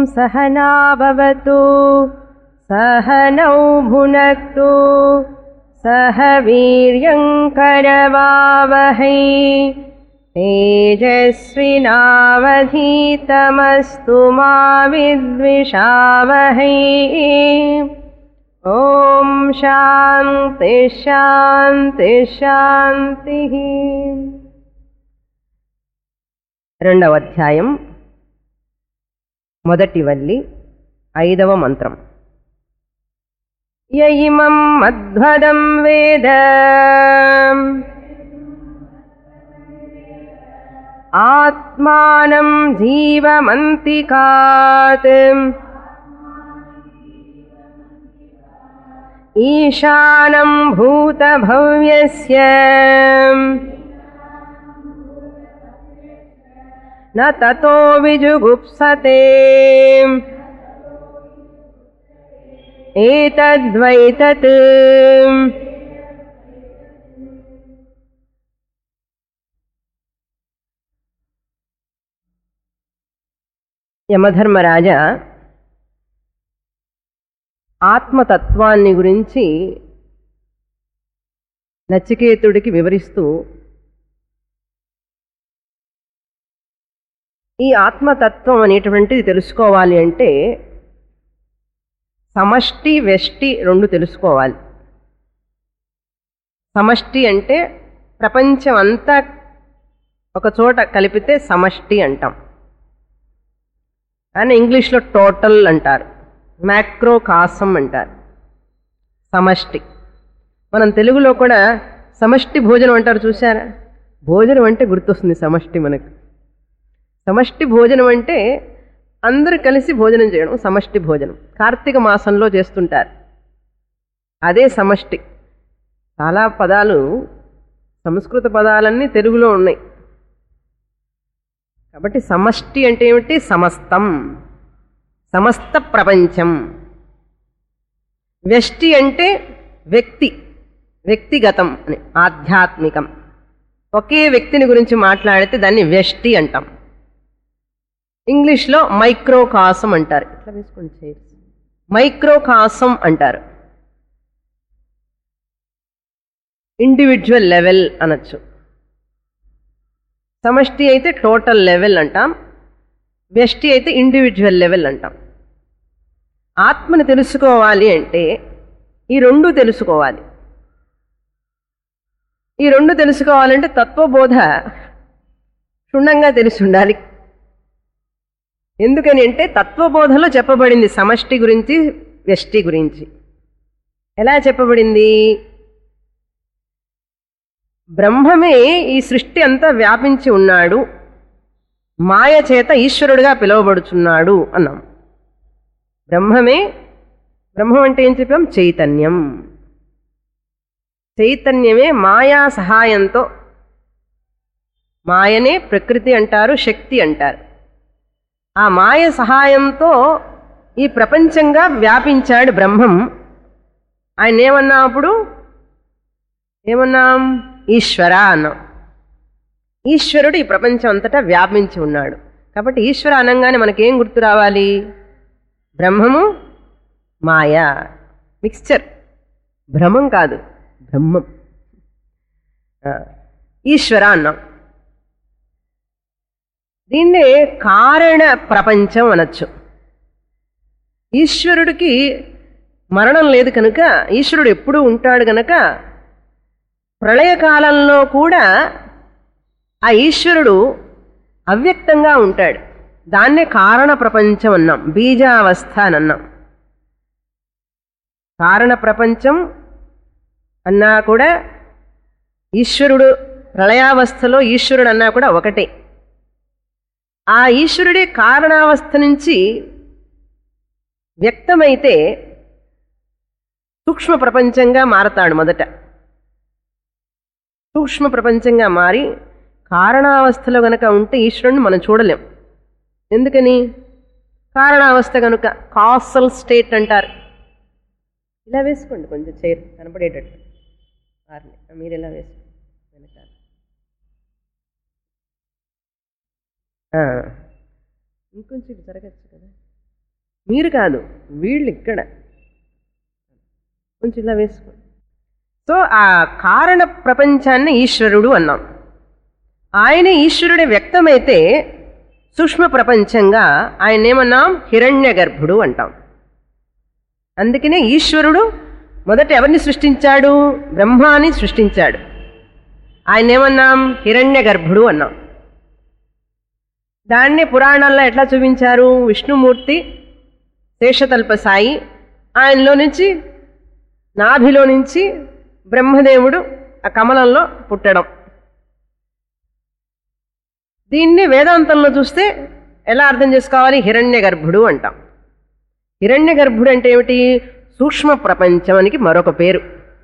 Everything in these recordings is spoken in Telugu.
सहना भवतु सहनौ भुनक्तु सह वीर्यङ्करवावहै तेजस्विनावधीतमस्तु मा विद्विषावहै ॐ शान्ति శాంతి శాంతి రెండవ అధ్యాయం మొదటి వల్లి ఐదవ మంత్రం యయిమం మధ్వదం వేద ఆత్మానం జీవమంతికాత్ ఈశానం భూతభవ్యస్య न ततो विजुगुप्सते एतद्वैतत् యమధర్మరాజ ఆత్మతత్వాన్ని గురించి నచికేతుడికి వివరిస్తూ ఈ ఆత్మతత్వం అనేటువంటిది తెలుసుకోవాలి అంటే సమష్టి వెష్టి రెండు తెలుసుకోవాలి సమష్టి అంటే ప్రపంచం అంతా ఒక చోట కలిపితే సమష్టి అంటాం కానీ ఇంగ్లీష్లో టోటల్ అంటారు మ్యాక్రో కాసం అంటారు సమష్టి మనం తెలుగులో కూడా సమష్టి భోజనం అంటారు చూసారా భోజనం అంటే గుర్తొస్తుంది సమష్టి మనకు సమష్టి భోజనం అంటే అందరూ కలిసి భోజనం చేయడం సమష్టి భోజనం కార్తీక మాసంలో చేస్తుంటారు అదే సమష్టి చాలా పదాలు సంస్కృత పదాలన్నీ తెలుగులో ఉన్నాయి కాబట్టి సమష్టి అంటే ఏమిటి సమస్తం సమస్త ప్రపంచం వ్యష్టి అంటే వ్యక్తి వ్యక్తిగతం అని ఆధ్యాత్మికం ఒకే వ్యక్తిని గురించి మాట్లాడితే దాన్ని వ్యష్టి అంటాం ఇంగ్లీష్లో మైక్రోకాసం అంటారు ఇట్లా వేసుకోండి చైర్స్ మైక్రోకాసం అంటారు ఇండివిజువల్ లెవెల్ అనొచ్చు సమష్టి అయితే టోటల్ లెవెల్ అంటాం వ్యష్టి అయితే ఇండివిజువల్ లెవెల్ అంటాం ఆత్మని తెలుసుకోవాలి అంటే ఈ రెండు తెలుసుకోవాలి ఈ రెండు తెలుసుకోవాలంటే తత్వబోధ క్షుణ్ణంగా తెలిసి ఉండాలి ఎందుకని అంటే తత్వబోధలో చెప్పబడింది సమష్టి గురించి వ్యష్టి గురించి ఎలా చెప్పబడింది బ్రహ్మమే ఈ సృష్టి అంతా వ్యాపించి ఉన్నాడు మాయ చేత ఈశ్వరుడుగా పిలువబడుచున్నాడు అన్నాం బ్రహ్మమే బ్రహ్మం అంటే ఏం చెప్పాం చైతన్యం చైతన్యమే మాయా సహాయంతో మాయనే ప్రకృతి అంటారు శక్తి అంటారు ఆ మాయ సహాయంతో ఈ ప్రపంచంగా వ్యాపించాడు బ్రహ్మం ఆయన ఏమన్నా అప్పుడు ఏమన్నాం ఈశ్వర అన్నాం ఈశ్వరుడు ఈ ప్రపంచం అంతటా వ్యాపించి ఉన్నాడు కాబట్టి ఈశ్వర అనంగానే మనకేం గుర్తు రావాలి బ్రహ్మము మాయ మిక్స్చర్ భ్రమం కాదు బ్రహ్మం ఆ, ఈశ్వర అన్నాం దీన్నే కారణ ప్రపంచం అనొచ్చు ఈశ్వరుడికి మరణం లేదు కనుక ఈశ్వరుడు ఎప్పుడూ ఉంటాడు గనక ప్రళయకాలంలో కూడా ఆ ఈశ్వరుడు అవ్యక్తంగా ఉంటాడు దాన్నే కారణ ప్రపంచం అన్నాం బీజావస్థ అని అన్నాం కారణ ప్రపంచం అన్నా కూడా ఈశ్వరుడు ప్రళయావస్థలో ఈశ్వరుడు అన్నా కూడా ఒకటే ఆ ఈశ్వరుడే కారణావస్థ నుంచి వ్యక్తమైతే సూక్ష్మ ప్రపంచంగా మారతాడు మొదట సూక్ష్మ ప్రపంచంగా మారి కారణావస్థలో గనక ఉంటే ఈశ్వరుణ్ణి మనం చూడలేం ఎందుకని కారణావస్థ కనుక కాసల్ స్టేట్ అంటారు ఇలా వేసుకోండి కొంచెం చైర్ కనపడేటట్టు ఆర్ని. మీరు ఇలా వేసుకోండి వెనకాల ఆ. ఇంకొంచెం ఇటు జరగచ్చు కదా మీరు కాదు వీళ్ళు ఇక్కడ కొంచెం ఇలా వేసుకో సో ఆ కారణ ప్రపంచాన్ని ఈశ్వరుడు అన్నాం ఆయన ఈశ్వరుడే వ్యక్తమైతే సూక్ష్మ ప్రపంచంగా ఆయన ఏమన్నాం హిరణ్య గర్భుడు అంటాం అందుకనే ఈశ్వరుడు మొదట ఎవరిని సృష్టించాడు బ్రహ్మాని సృష్టించాడు ఆయన ఏమన్నాం హిరణ్య గర్భుడు అన్నాం దాన్నే పురాణాల్లో ఎట్లా చూపించారు విష్ణుమూర్తి శేషతల్ప సాయి ఆయనలో నుంచి నాభిలో నుంచి బ్రహ్మదేవుడు ఆ కమలంలో పుట్టడం దీన్ని వేదాంతంలో చూస్తే ఎలా అర్థం చేసుకోవాలి హిరణ్య గర్భుడు అంటాం హిరణ్య గర్భుడు అంటే ఏమిటి సూక్ష్మ ప్రపంచానికి మరొక పేరు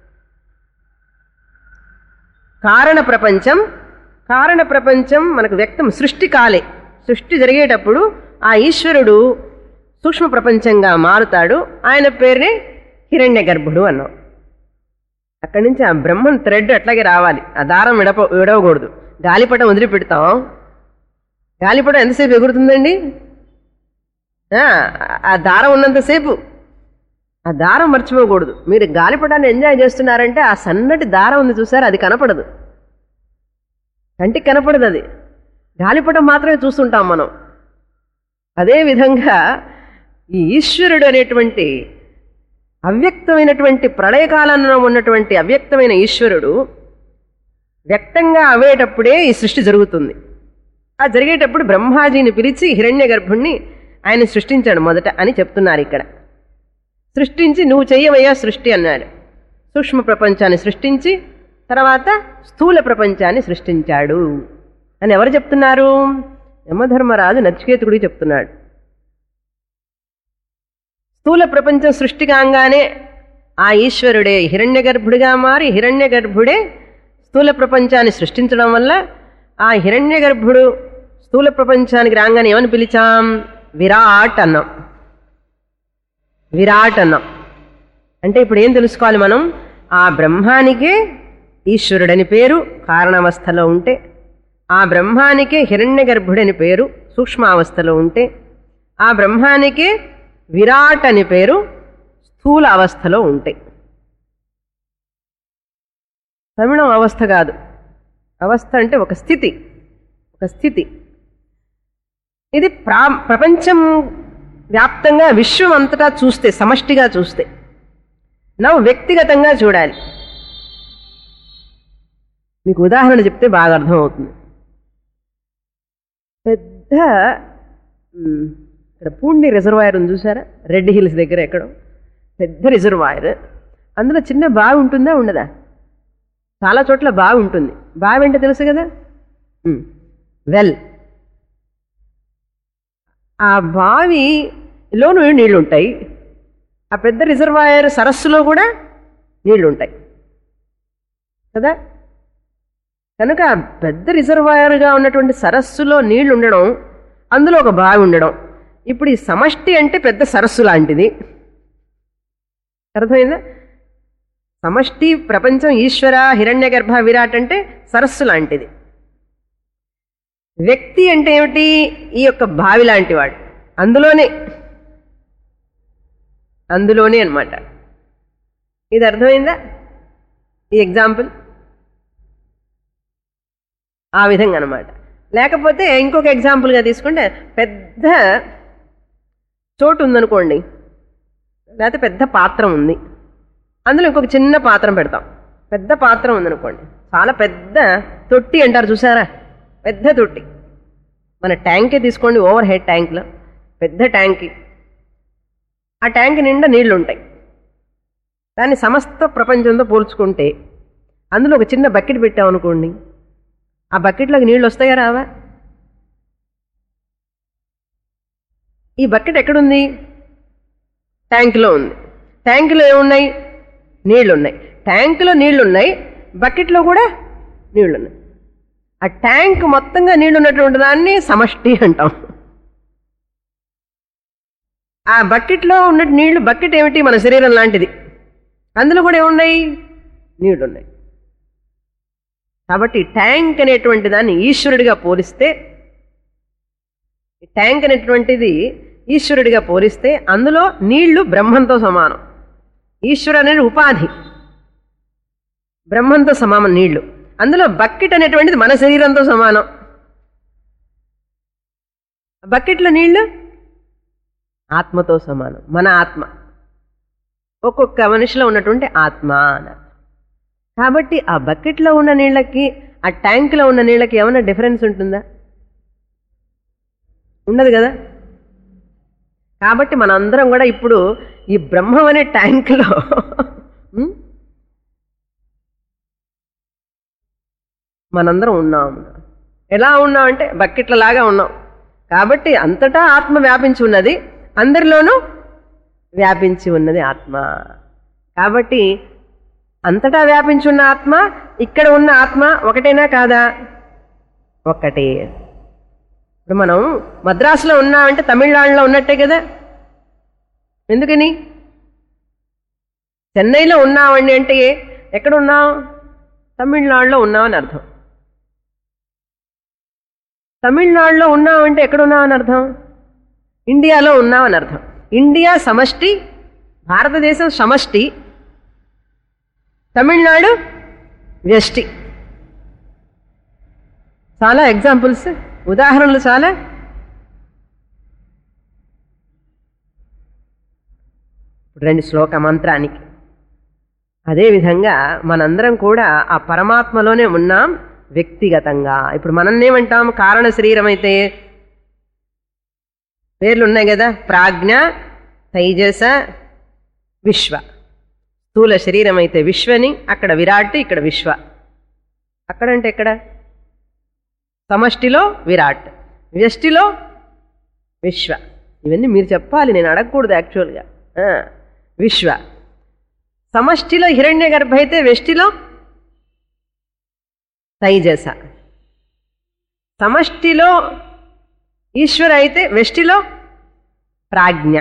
కారణ ప్రపంచం కారణ ప్రపంచం మనకు వ్యక్తం సృష్టి కాలే సృష్టి జరిగేటప్పుడు ఆ ఈశ్వరుడు సూక్ష్మ ప్రపంచంగా మారుతాడు ఆయన పేరునే హిరణ్య గర్భుడు అన్నాం అక్కడి నుంచి ఆ బ్రహ్మన్ థ్రెడ్ అట్లాగే రావాలి ఆ దారం విడప విడవకూడదు గాలిపటం వదిలిపెడతాం గాలిపటం ఎంతసేపు ఎగురుతుందండి ఆ, ఆ దారం ఉన్నంతసేపు ఆ దారం మర్చిపోకూడదు మీరు గాలిపటాన్ని ఎంజాయ్ చేస్తున్నారంటే ఆ సన్నటి దారం ఉంది చూసారు అది కనపడదు కంటికి కనపడదు అది గాలిపటం మాత్రమే చూస్తుంటాం మనం అదే విధంగా ఈ ఈశ్వరుడు అనేటువంటి అవ్యక్తమైనటువంటి ప్రళయకాలంలో ఉన్నటువంటి అవ్యక్తమైన ఈశ్వరుడు వ్యక్తంగా అవేటప్పుడే ఈ సృష్టి జరుగుతుంది ఆ జరిగేటప్పుడు బ్రహ్మాజీని పిలిచి హిరణ్య గర్భుణ్ణి ఆయన సృష్టించాడు మొదట అని చెప్తున్నారు ఇక్కడ సృష్టించి నువ్వు చెయ్యవయ్యా సృష్టి అన్నాడు సూక్ష్మ ప్రపంచాన్ని సృష్టించి తర్వాత స్థూల ప్రపంచాన్ని సృష్టించాడు అని ఎవరు చెప్తున్నారు యమధర్మరాజు నచికేతుడికి చెప్తున్నాడు స్థూల ప్రపంచం సృష్టి కాగానే ఆ ఈశ్వరుడే హిరణ్య గర్భుడిగా మారి హిరణ్య గర్భుడే స్థూల ప్రపంచాన్ని సృష్టించడం వల్ల ఆ హిరణ్య గర్భుడు స్థూల ప్రపంచానికి రాగానే ఏమని పిలిచాం విరాట్ అన్నాం విరాట్ అన్నాం అంటే ఇప్పుడు ఏం తెలుసుకోవాలి మనం ఆ బ్రహ్మానికే ఈశ్వరుడని పేరు కారణావస్థలో ఉంటే ఆ బ్రహ్మానికే హిరణ్య గర్భుడని పేరు సూక్ష్మావస్థలో ఉంటే ఆ బ్రహ్మానికే విరాట్ అని పేరు స్థూల అవస్థలో ఉంటాయి తమిళం అవస్థ కాదు అవస్థ అంటే ఒక స్థితి ఒక స్థితి ఇది ప్రా ప్రపంచం వ్యాప్తంగా విశ్వం అంతటా చూస్తే సమష్టిగా చూస్తే నవ్వు వ్యక్తిగతంగా చూడాలి మీకు ఉదాహరణ చెప్తే బాగా అర్థమవుతుంది పెద్ద మ్, ఇక్కడ పూండి రిజర్వాయర్ ఉంది చూసారా రెడ్ హిల్స్ దగ్గర ఎక్కడో పెద్ద రిజర్వాయర్ అందులో చిన్న బావి ఉంటుందా ఉండదా చాలా చోట్ల బావి ఉంటుంది బావి అంటే తెలుసు కదా వెల్ ఆ బావిలోనూ నీళ్లు ఉంటాయి ఆ పెద్ద రిజర్వాయర్ సరస్సులో కూడా నీళ్లు ఉంటాయి కదా కనుక ఆ పెద్ద రిజర్వాయర్గా ఉన్నటువంటి సరస్సులో నీళ్లు ఉండడం అందులో ఒక బావి ఉండడం ఇప్పుడు ఈ సమష్టి అంటే పెద్ద సరస్సు లాంటిది అర్థమైందా సమష్టి ప్రపంచం ఈశ్వర హిరణ్య గర్భ విరాట్ అంటే సరస్సు లాంటిది వ్యక్తి అంటే ఏమిటి ఈ యొక్క బావి లాంటి వాడు అందులోనే అందులోనే అన్నమాట ఇది అర్థమైందా ఈ ఎగ్జాంపుల్ ఆ విధంగా అనమాట లేకపోతే ఇంకొక ఎగ్జాంపుల్గా తీసుకుంటే పెద్ద చోటు ఉందనుకోండి లేకపోతే పెద్ద పాత్ర ఉంది అందులో ఇంకొక చిన్న పాత్రం పెడతాం పెద్ద పాత్రం ఉందనుకోండి చాలా పెద్ద తొట్టి అంటారు చూసారా పెద్ద తొట్టి మన ట్యాంకే తీసుకోండి ఓవర్ హెడ్ ట్యాంక్లో పెద్ద ట్యాంకి ఆ ట్యాంక్ నిండా నీళ్లు ఉంటాయి దాన్ని సమస్త ప్రపంచంతో పోల్చుకుంటే అందులో ఒక చిన్న బకెట్ పెట్టామనుకోండి ఆ బకెట్లోకి నీళ్ళు వస్తాయా రావా ఈ బకెట్ ఎక్కడుంది ట్యాంకులో ఉంది ట్యాంకులో ఏమున్నాయి నీళ్లు ఉన్నాయి ట్యాంకులో నీళ్లు ఉన్నాయి బకెట్లో కూడా నీళ్లు ఉన్నాయి ఆ ట్యాంక్ మొత్తంగా నీళ్లు ఉన్నటువంటి దాన్ని సమష్టి అంటాం ఆ బకెట్లో ఉన్న నీళ్లు బకెట్ ఏమిటి మన శరీరం లాంటిది అందులో కూడా ఏమున్నాయి నీళ్లు ఉన్నాయి కాబట్టి ట్యాంక్ అనేటువంటి దాన్ని ఈశ్వరుడిగా పోలిస్తే ఈ ట్యాంక్ అనేటువంటిది ఈశ్వరుడిగా పోలిస్తే అందులో నీళ్లు బ్రహ్మంతో సమానం ఈశ్వరు అనేది ఉపాధి బ్రహ్మంతో సమానం నీళ్లు అందులో బకెట్ అనేటువంటిది మన శరీరంతో సమానం బకెట్లో నీళ్లు ఆత్మతో సమానం మన ఆత్మ ఒక్కొక్క మనిషిలో ఉన్నటువంటి ఆత్మ అన్నారు కాబట్టి ఆ బకెట్లో ఉన్న నీళ్ళకి ఆ ట్యాంకులో ఉన్న నీళ్ళకి ఏమైనా డిఫరెన్స్ ఉంటుందా ఉండదు కదా కాబట్టి మనందరం కూడా ఇప్పుడు ఈ బ్రహ్మం అనే ట్యాంకులో ఉం? మనందరం ఉన్నాం ఎలా ఉన్నాం అంటే బకెట్ల లాగా ఉన్నాం కాబట్టి అంతటా ఆత్మ వ్యాపించి ఉన్నది అందరిలోనూ వ్యాపించి ఉన్నది ఆత్మ కాబట్టి అంతటా వ్యాపించి ఉన్న ఆత్మ ఇక్కడ ఉన్న ఆత్మ ఒకటేనా కాదా ఒక్కటే ఇప్పుడు మనం మద్రాసులో ఉన్నామంటే తమిళనాడులో ఉన్నట్టే కదా ఎందుకని చెన్నైలో ఉన్నామండి అంటే ఎక్కడ ఉన్నాం తమిళనాడులో ఉన్నామని అర్థం తమిళనాడులో ఉన్నామంటే ఎక్కడ ఉన్నామని అర్థం ఇండియాలో ఉన్నామని అర్థం ఇండియా సమష్టి భారతదేశం సమష్టి తమిళనాడు వ్యష్టి చాలా ఎగ్జాంపుల్స్ ఉదాహరణలు చాలా ఇప్పుడు రెండు శ్లోక మంత్రానికి అదేవిధంగా మనందరం కూడా ఆ పరమాత్మలోనే ఉన్నాం వ్యక్తిగతంగా ఇప్పుడు మనల్ని ఏమంటాం కారణ శరీరం అయితే పేర్లు ఉన్నాయి కదా ప్రాజ్ఞ తైజస విశ్వ స్థూల శరీరం అయితే విశ్వని అక్కడ విరాట్ ఇక్కడ విశ్వ అక్కడంటే ఎక్కడ సమష్టిలో విరాట్ వ్యష్టిలో విశ్వ ఇవన్నీ మీరు చెప్పాలి నేను అడగకూడదు యాక్చువల్గా ఆ, విశ్వ సమష్టిలో హిరణ్య గర్భ అయితే వెష్టిలో తైజస సమష్టిలో ఈశ్వర అయితే వెష్టిలో ప్రాజ్ఞ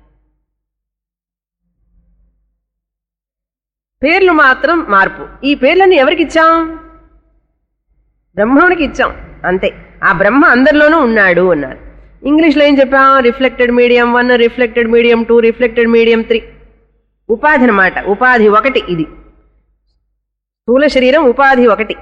పేర్లు మాత్రం మార్పు ఈ పేర్లను ఎవరికి ఇచ్చాం బ్రహ్మవునికి ఇచ్చాం అంతే ఆ బ్రహ్మ అందరిలోనూ ఉన్నాడు అన్నారు ఇంగ్లీష్లో ఏం చెప్పాం reflected medium one reflected medium two reflected medium three ఉపాధి అన్నమాట ఉపాధి ఒకటి ఇది స్థూల శరీరం ఉపాధి ఒకటి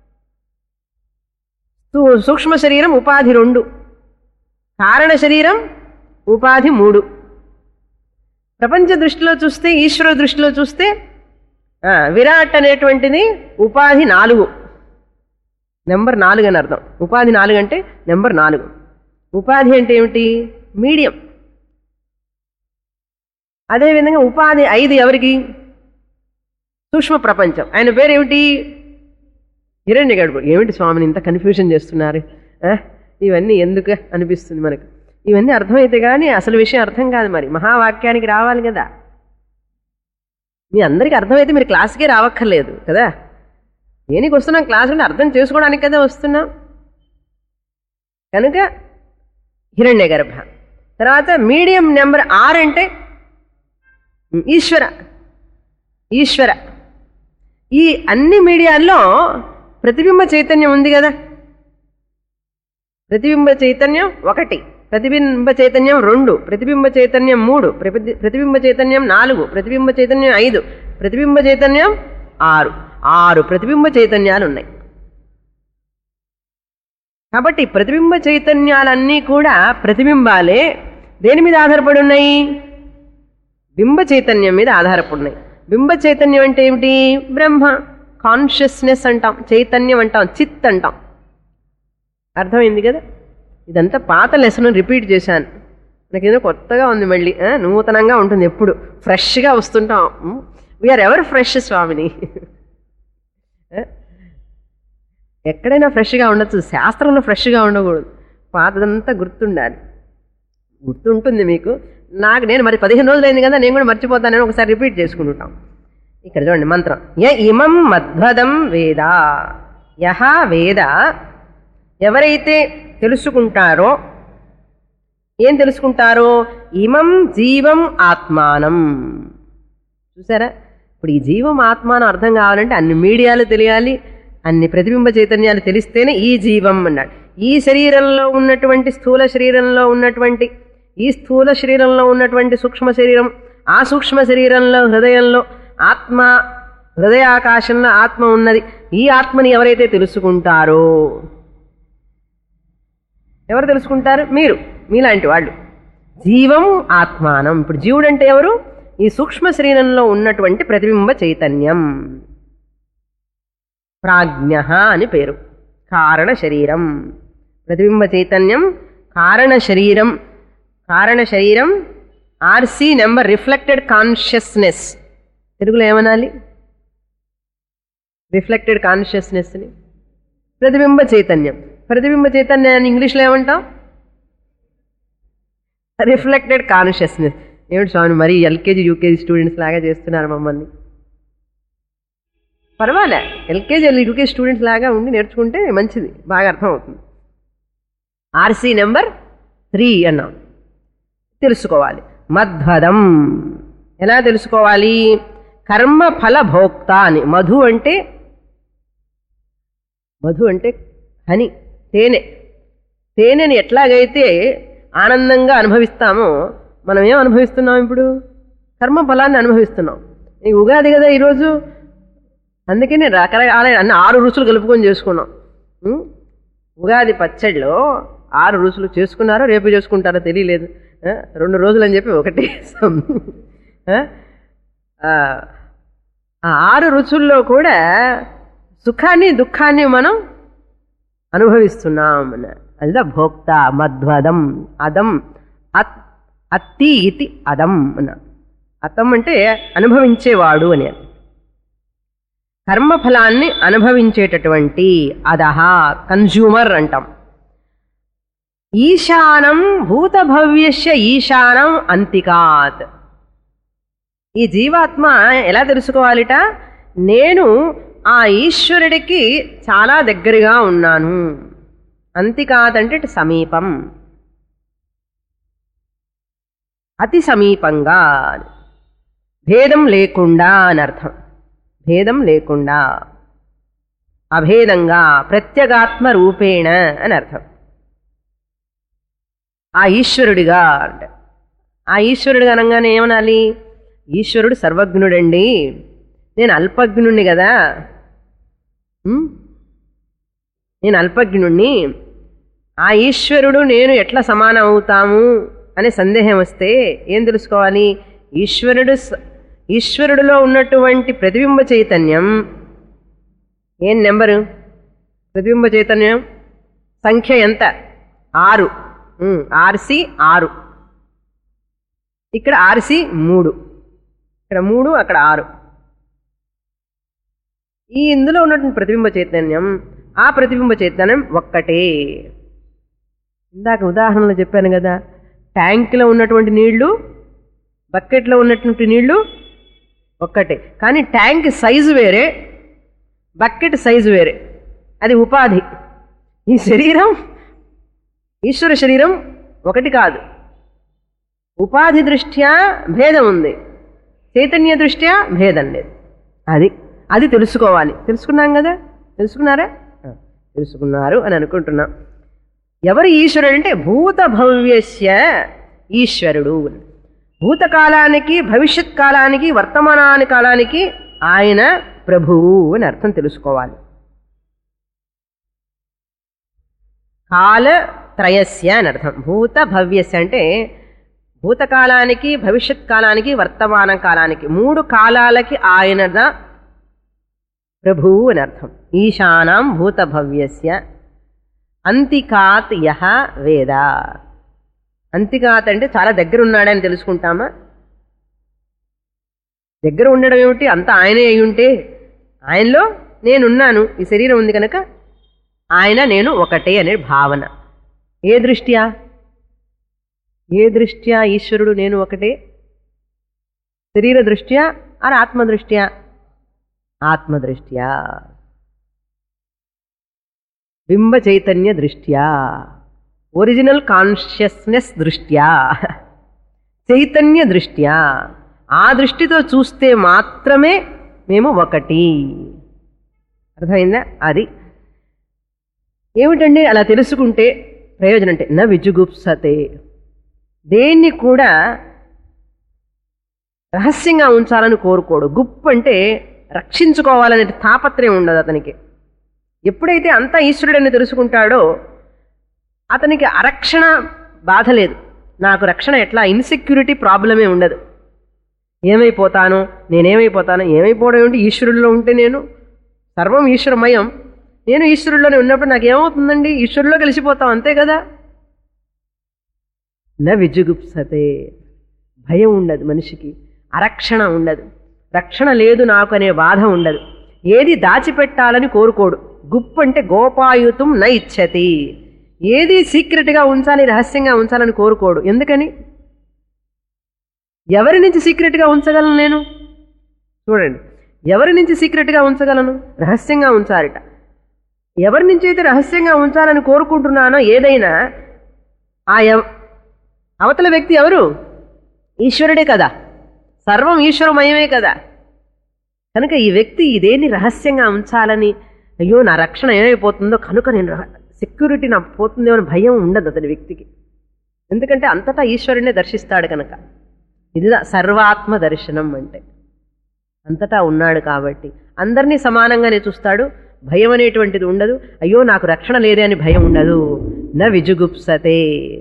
స్థూ- సూక్ష్మ శరీరం ఉపాధి రెండు కారణ శరీరం ఉపాధి మూడు ప్రపంచ దృష్టిలో చూస్తే ఈశ్వర దృష్టిలో చూస్తే ఆ, విరాట్ అనేటువంటిది ఉపాధి నాలుగు నెంబర్ నాలుగు అని అర్థం ఉపాధి నాలుగు అంటే నెంబర్ నాలుగు ఉపాధి అంటే ఏమిటి మీడియం అదేవిధంగా ఉపాధి ఐదు ఎవరికి సూక్ష్మ ప్రపంచం ఆయన పేరు ఏమిటి హిరణ్య గడుపు ఏమిటి స్వామిని ఇంత కన్ఫ్యూజన్ చేస్తున్నారు ఆ? ఇవన్నీ ఎందుకు అనిపిస్తుంది మనకు ఇవన్నీ అర్థమైతే కానీ అసలు విషయం అర్థం కాదు మరి మహావాక్యానికి రావాలి కదా మీ అందరికీ అర్థమైతే మీరు క్లాస్కే రావక్కర్లేదు కదా దేనికి వస్తున్నాం క్లాస్ అంటే అర్థం చేసుకోవడానికి కదా వస్తున్నాం కనుక హిరణ్య గర్భ తర్వాత మీడియం నెంబర్ ఆర్ అంటే ఈశ్వర ఈశ్వర ఈ అన్ని మీడియాల్లో ప్రతిబింబ చైతన్యం ఉంది కదా ప్రతిబింబ చైతన్యం ఒకటి ప్రతిబింబ చైతన్యం రెండు ప్రతిబింబ చైతన్యం మూడు ప్రతి- ప్రతిబింబ చైతన్యం నాలుగు ప్రతిబింబ చైతన్యం ఐదు ప్రతిబింబ చైతన్యం ఆరు ఆరు ప్రతిబింబ చైతన్యాలు ఉన్నాయి కాబట్టి ప్రతిబింబ చైతన్యాలన్నీ కూడా ప్రతిబింబాలే దేని మీద ఆధారపడి ఉన్నాయి బింబ చైతన్యం మీద ఆధారపడినాయి బింబ చైతన్యం అంటే ఏమిటి బ్రహ్మ కాన్షియస్నెస్ అంటాం చైతన్యం అంటాం చిత్ అంటాం అర్థమైంది కదా ఇదంతా పాత లెసన్ రిపీట్ చేశాను నాకేదో కొత్తగా ఉంది మళ్ళీ ఆ, నూతనంగా ఉంటుంది ఎప్పుడు ఫ్రెష్గా వస్తుంటాం వీఆర్ ఎవర్ ఫ్రెష్ స్వామిని ఆ? ఎక్కడైనా ఫ్రెష్గా ఉండొచ్చు శాస్త్రంలో ఫ్రెష్గా ఉండకూడదు పాతదంతా గుర్తుండాలి గుర్తుంటుంది మీకు నాకు నేను మరి పదిహేను రోజులైంది కదా నేను కూడా మర్చిపోతానని ఒకసారి రిపీట్ చేసుకుంటుంటాం ఇక్కడ చూడండి మంత్రం య ఇమం మద్భదం వేద యహ వేద ఎవరైతే తెలుసుకుంటారో ఏం తెలుసుకుంటారో ఇమం జీవం ఆత్మానం చూసారా ఇప్పుడు ఈ జీవం ఆత్మానం అర్థం కావాలంటే అన్ని మీడియాలు తెలియాలి అన్ని ప్రతిబింబ చైతన్యాలు తెలిస్తేనే ఈ జీవం అన్నాడు ఈ శరీరంలో ఉన్నటువంటి స్థూల శరీరంలో ఉన్నటువంటి ఈ స్థూల శరీరంలో ఉన్నటువంటి సూక్ష్మ శరీరం ఆ సూక్ష్మ శరీరంలో హృదయంలో ఆత్మ హృదయాకాశంలో ఆత్మ ఉన్నది ఈ ఆత్మని ఎవరైతే తెలుసుకుంటారో ఎవరు తెలుసుకుంటారు మీరు మీలాంటి వాళ్ళు జీవం ఆత్మానం ఇప్పుడు జీవుడు అంటే ఎవరు ఈ సూక్ష్మ శరీరంలో ఉన్నటువంటి ప్రతిబింబ చైతన్యం ప్రాజ్ఞ అని పేరు కారణ శరీరం ప్రతిబింబ చైతన్యం కారణ శరీరం కారణ శరీరం ఆర్సి నెంబర్ రిఫ్లెక్టెడ్ కాన్షియస్నెస్ తెలుగులో ఏమనాలి రిఫ్లెక్టెడ్ కాన్షియస్నెస్ని ప్రతిబింబ చైతన్యం ప్రతిబింబ చైతన్యాన్ని ఇంగ్లీష్లో ఏమంటాం రిఫ్లెక్టెడ్ కాన్షియస్నెస్ ఏమిటి స్వామి మరి ఎల్కేజీ యూకేజీ స్టూడెంట్స్ లాగా చేస్తున్నారు మమ్మల్ని పర్వాలే ఎల్కేజీ యూకేజీ స్టూడెంట్స్ లాగా ఉండి నేర్చుకుంటే మంచిది బాగా అర్థం అవుతుంది ఆర్సీ నెంబర్ త్రీ అన్నాం తెలుసుకోవాలి మధ్వదం ఎలా తెలుసుకోవాలి కర్మ ఫల భోక్త అని మధు అంటే మధు అంటే హని తేనె తేనెని ఎట్లాగైతే ఆనందంగా అనుభవిస్తామో మనం ఏం అనుభవిస్తున్నాం ఇప్పుడు కర్మ ఫలాన్ని అనుభవిస్తున్నాం ఈ ఉగాది కదా ఈరోజు అందుకనే రకరకాల అన్ని ఆరు రుచులు కలుపుకొని చేసుకున్నాం ఉం? ఉగాది పచ్చడిలో ఆరు రుచులు చేసుకున్నారో రేపు చేసుకుంటారో తెలియలేదు ఆ, రెండు రోజులు అని చెప్పి ఒకటి వేసాం. ఆ? ఆ, ఆ ఆరు రుచుల్లో కూడా సుఖాన్ని దుఃఖాన్ని మనం అనుభవిస్తున్నాం అన్న అదిదా భోక్త మధ్వదం అదం అత్ అత్తి ఇతి అదం అన్న అతం అంటే అనుభవించేవాడు అని అర్థం. కర్మఫలాన్ని అనుభవించేటటువంటి అదహ కన్జ్యూమర్ అంటాం ఈశానం భూతభవ్యస్య ఈశానం అంతికాత్ ఈ జీవాత్మ ఎలా తెలుసుకోవాలిట నేను ఆ ఈశ్వరుడికి చాలా దగ్గరగా ఉన్నాను అంతికాత్ అంటే ఇటు సమీపం అతి సమీపంగా అని. భేదం లేకుండా అని అర్థం భేదం లేకుండా అభేదంగా ప్రత్యేగాత్మ రూపేణ అని అర్థం ఆ ఈశ్వరుడిగా అంట ఆ ఈశ్వరుడిగా అనగానే ఏమనాలి ఈశ్వరుడు సర్వజ్ఞుడండి నేను అల్పజ్ఞుణ్ణి కదా ఉం? నేను అల్పజ్ఞుణ్ణి ఆ ఈశ్వరుడు నేను ఎట్లా సమానం అవుతాము అనే సందేహం వస్తే ఏం తెలుసుకోవాలి ఈశ్వరుడు స- ఈశ్వరుడిలో ఉన్నటువంటి ప్రతిబింబ చైతన్యం ఏం నెంబరు ప్రతిబింబ చైతన్యం సంఖ్య ఎంత ఆరు ఉం, ఆర్సి ఆరు ఇక్కడ ఆర్సి మూడు ఇక్కడ మూడు అక్కడ ఆరు ఈ ఇందులో ఉన్నటువంటి ప్రతిబింబ చైతన్యం ఆ ప్రతిబింబ చైతన్యం ఒక్కటే ఇందాక ఉదాహరణలో చెప్పాను కదా ట్యాంకులో ఉన్నటువంటి నీళ్లు బకెట్లో ఉన్నటువంటి నీళ్లు ఒక్కటే కానీ ట్యాంక్ సైజు వేరే బకెట్ సైజు వేరే అది ఉపాధి ఈ శరీరం ఈశ్వర శరీరం ఒకటి కాదు ఉపాధి దృష్ట్యా భేదం ఉంది చైతన్య దృష్ట్యా భేదం లేదు అది అది తెలుసుకోవాలి తెలుసుకున్నాం కదా తెలుసుకున్నారా ఆ, తెలుసుకున్నారు అని అనుకుంటున్నాం ఎవరు ఈశ్వరుడు అంటే భూత భవ్యస్య ఈశ్వరుడు భూతకాలానికి భవిష్యత్ కాలానికి వర్తమానాని కాలానికి ఆయన ప్రభువు అని అర్థం తెలుసుకోవాలి కాల త్రయస్య అని అర్థం భూత భవ్యస్య అంటే భూతకాలానికి భవిష్యత్ కాలానికి వర్తమాన కాలానికి మూడు కాలాలకి ఆయన ప్రభువు అని అర్థం ఈశానాం భూత భవ్యస్య అంతికాత్ యహ వేద అంతికాత్ అంటే చాలా దగ్గర ఉన్నాడని తెలుసుకుంటామా దగ్గర ఉండడం ఏమిటి అంత ఆయనే అయి ఉంటే ఆయనలో నేనున్నాను ఈ శరీరం ఉంది కనుక ఆయన నేను ఒకటే అనే భావన ఏ దృష్ట్యా ఏ దృష్ట్యా ఈశ్వరుడు నేను ఒకటే శరీర దృష్ట్యా అర ఆత్మ దృష్ట్యా ఆత్మదృష్ట్యా బింబ చైతన్య దృష్ట్యా ఒరిజినల్ కాన్షియస్నెస్ దృష్ట్యా చైతన్య దృష్ట్యా ఆ దృష్టితో చూస్తే మాత్రమే మేము ఒకటి అర్థమైందా అది ఏమిటండి అలా తెలుసుకుంటే ప్రయోజనం అంటే నా విజుగుప్సతే దేన్ని కూడా రహస్యంగా ఉంచాలని కోరుకోడు గుప్పు అంటే రక్షించుకోవాలనే తాపత్రయం ఉండదు అతనికి ఎప్పుడైతే అంతా ఈశ్వరుడని తెలుసుకుంటాడో అతనికి అరక్షణ బాధ లేదు నాకు రక్షణ ఎట్లా ఇన్సెక్యూరిటీ ప్రాబ్లమే ఉండదు ఏమైపోతాను నేనేమైపోతాను ఏమైపోవడం ఏమిటి ఈశ్వరుడిలో ఉంటే నేను సర్వం ఈశ్వరమయం నేను ఈశ్వరుడిలోనే ఉన్నప్పుడు నాకు ఏమవుతుందండి ఈశ్వరులో కలిసిపోతాం అంతే కదా న విజుగుప్సతే భయం ఉండదు మనిషికి అరక్షణ ఉండదు రక్షణ లేదు నాకు అనే బాధ ఉండదు ఏది దాచిపెట్టాలని కోరుకోడు గుప్పు అంటే గోపాయుతం న ఇచ్చతి ఏది సీక్రెట్గా ఉంచాలి రహస్యంగా ఉంచాలని కోరుకోడు ఎందుకని ఎవరి నుంచి సీక్రెట్గా ఉంచగలను నేను చూడండి ఎవరి నుంచి సీక్రెట్గా ఉంచగలను రహస్యంగా ఉంచాలిట ఎవరి నుంచి అయితే రహస్యంగా ఉంచాలని కోరుకుంటున్నానో ఏదైనా ఆ ఎవ- అవతల వ్యక్తి ఎవరు ఈశ్వరుడే కదా సర్వం ఈశ్వరమయమే కదా కనుక ఈ వ్యక్తి ఇదేని రహస్యంగా ఉంచాలని అయ్యో నా రక్షణ ఏమైపోతుందో కనుక నేను రహ- సెక్యూరిటీ నాకు పోతుందేమో అని భయం ఉండదు అతని వ్యక్తికి ఎందుకంటే అంతటా ఈశ్వరునే దర్శిస్తాడు కనుక ఇది సర్వాత్మ దర్శనం అంటే అంతటా ఉన్నాడు కాబట్టి అందరినీ సమానంగానే చూస్తాడు భయం అనేటువంటిది ఉండదు అయ్యో నాకు రక్షణ లేదే అని భయం ఉండదు న విజుగుప్సతే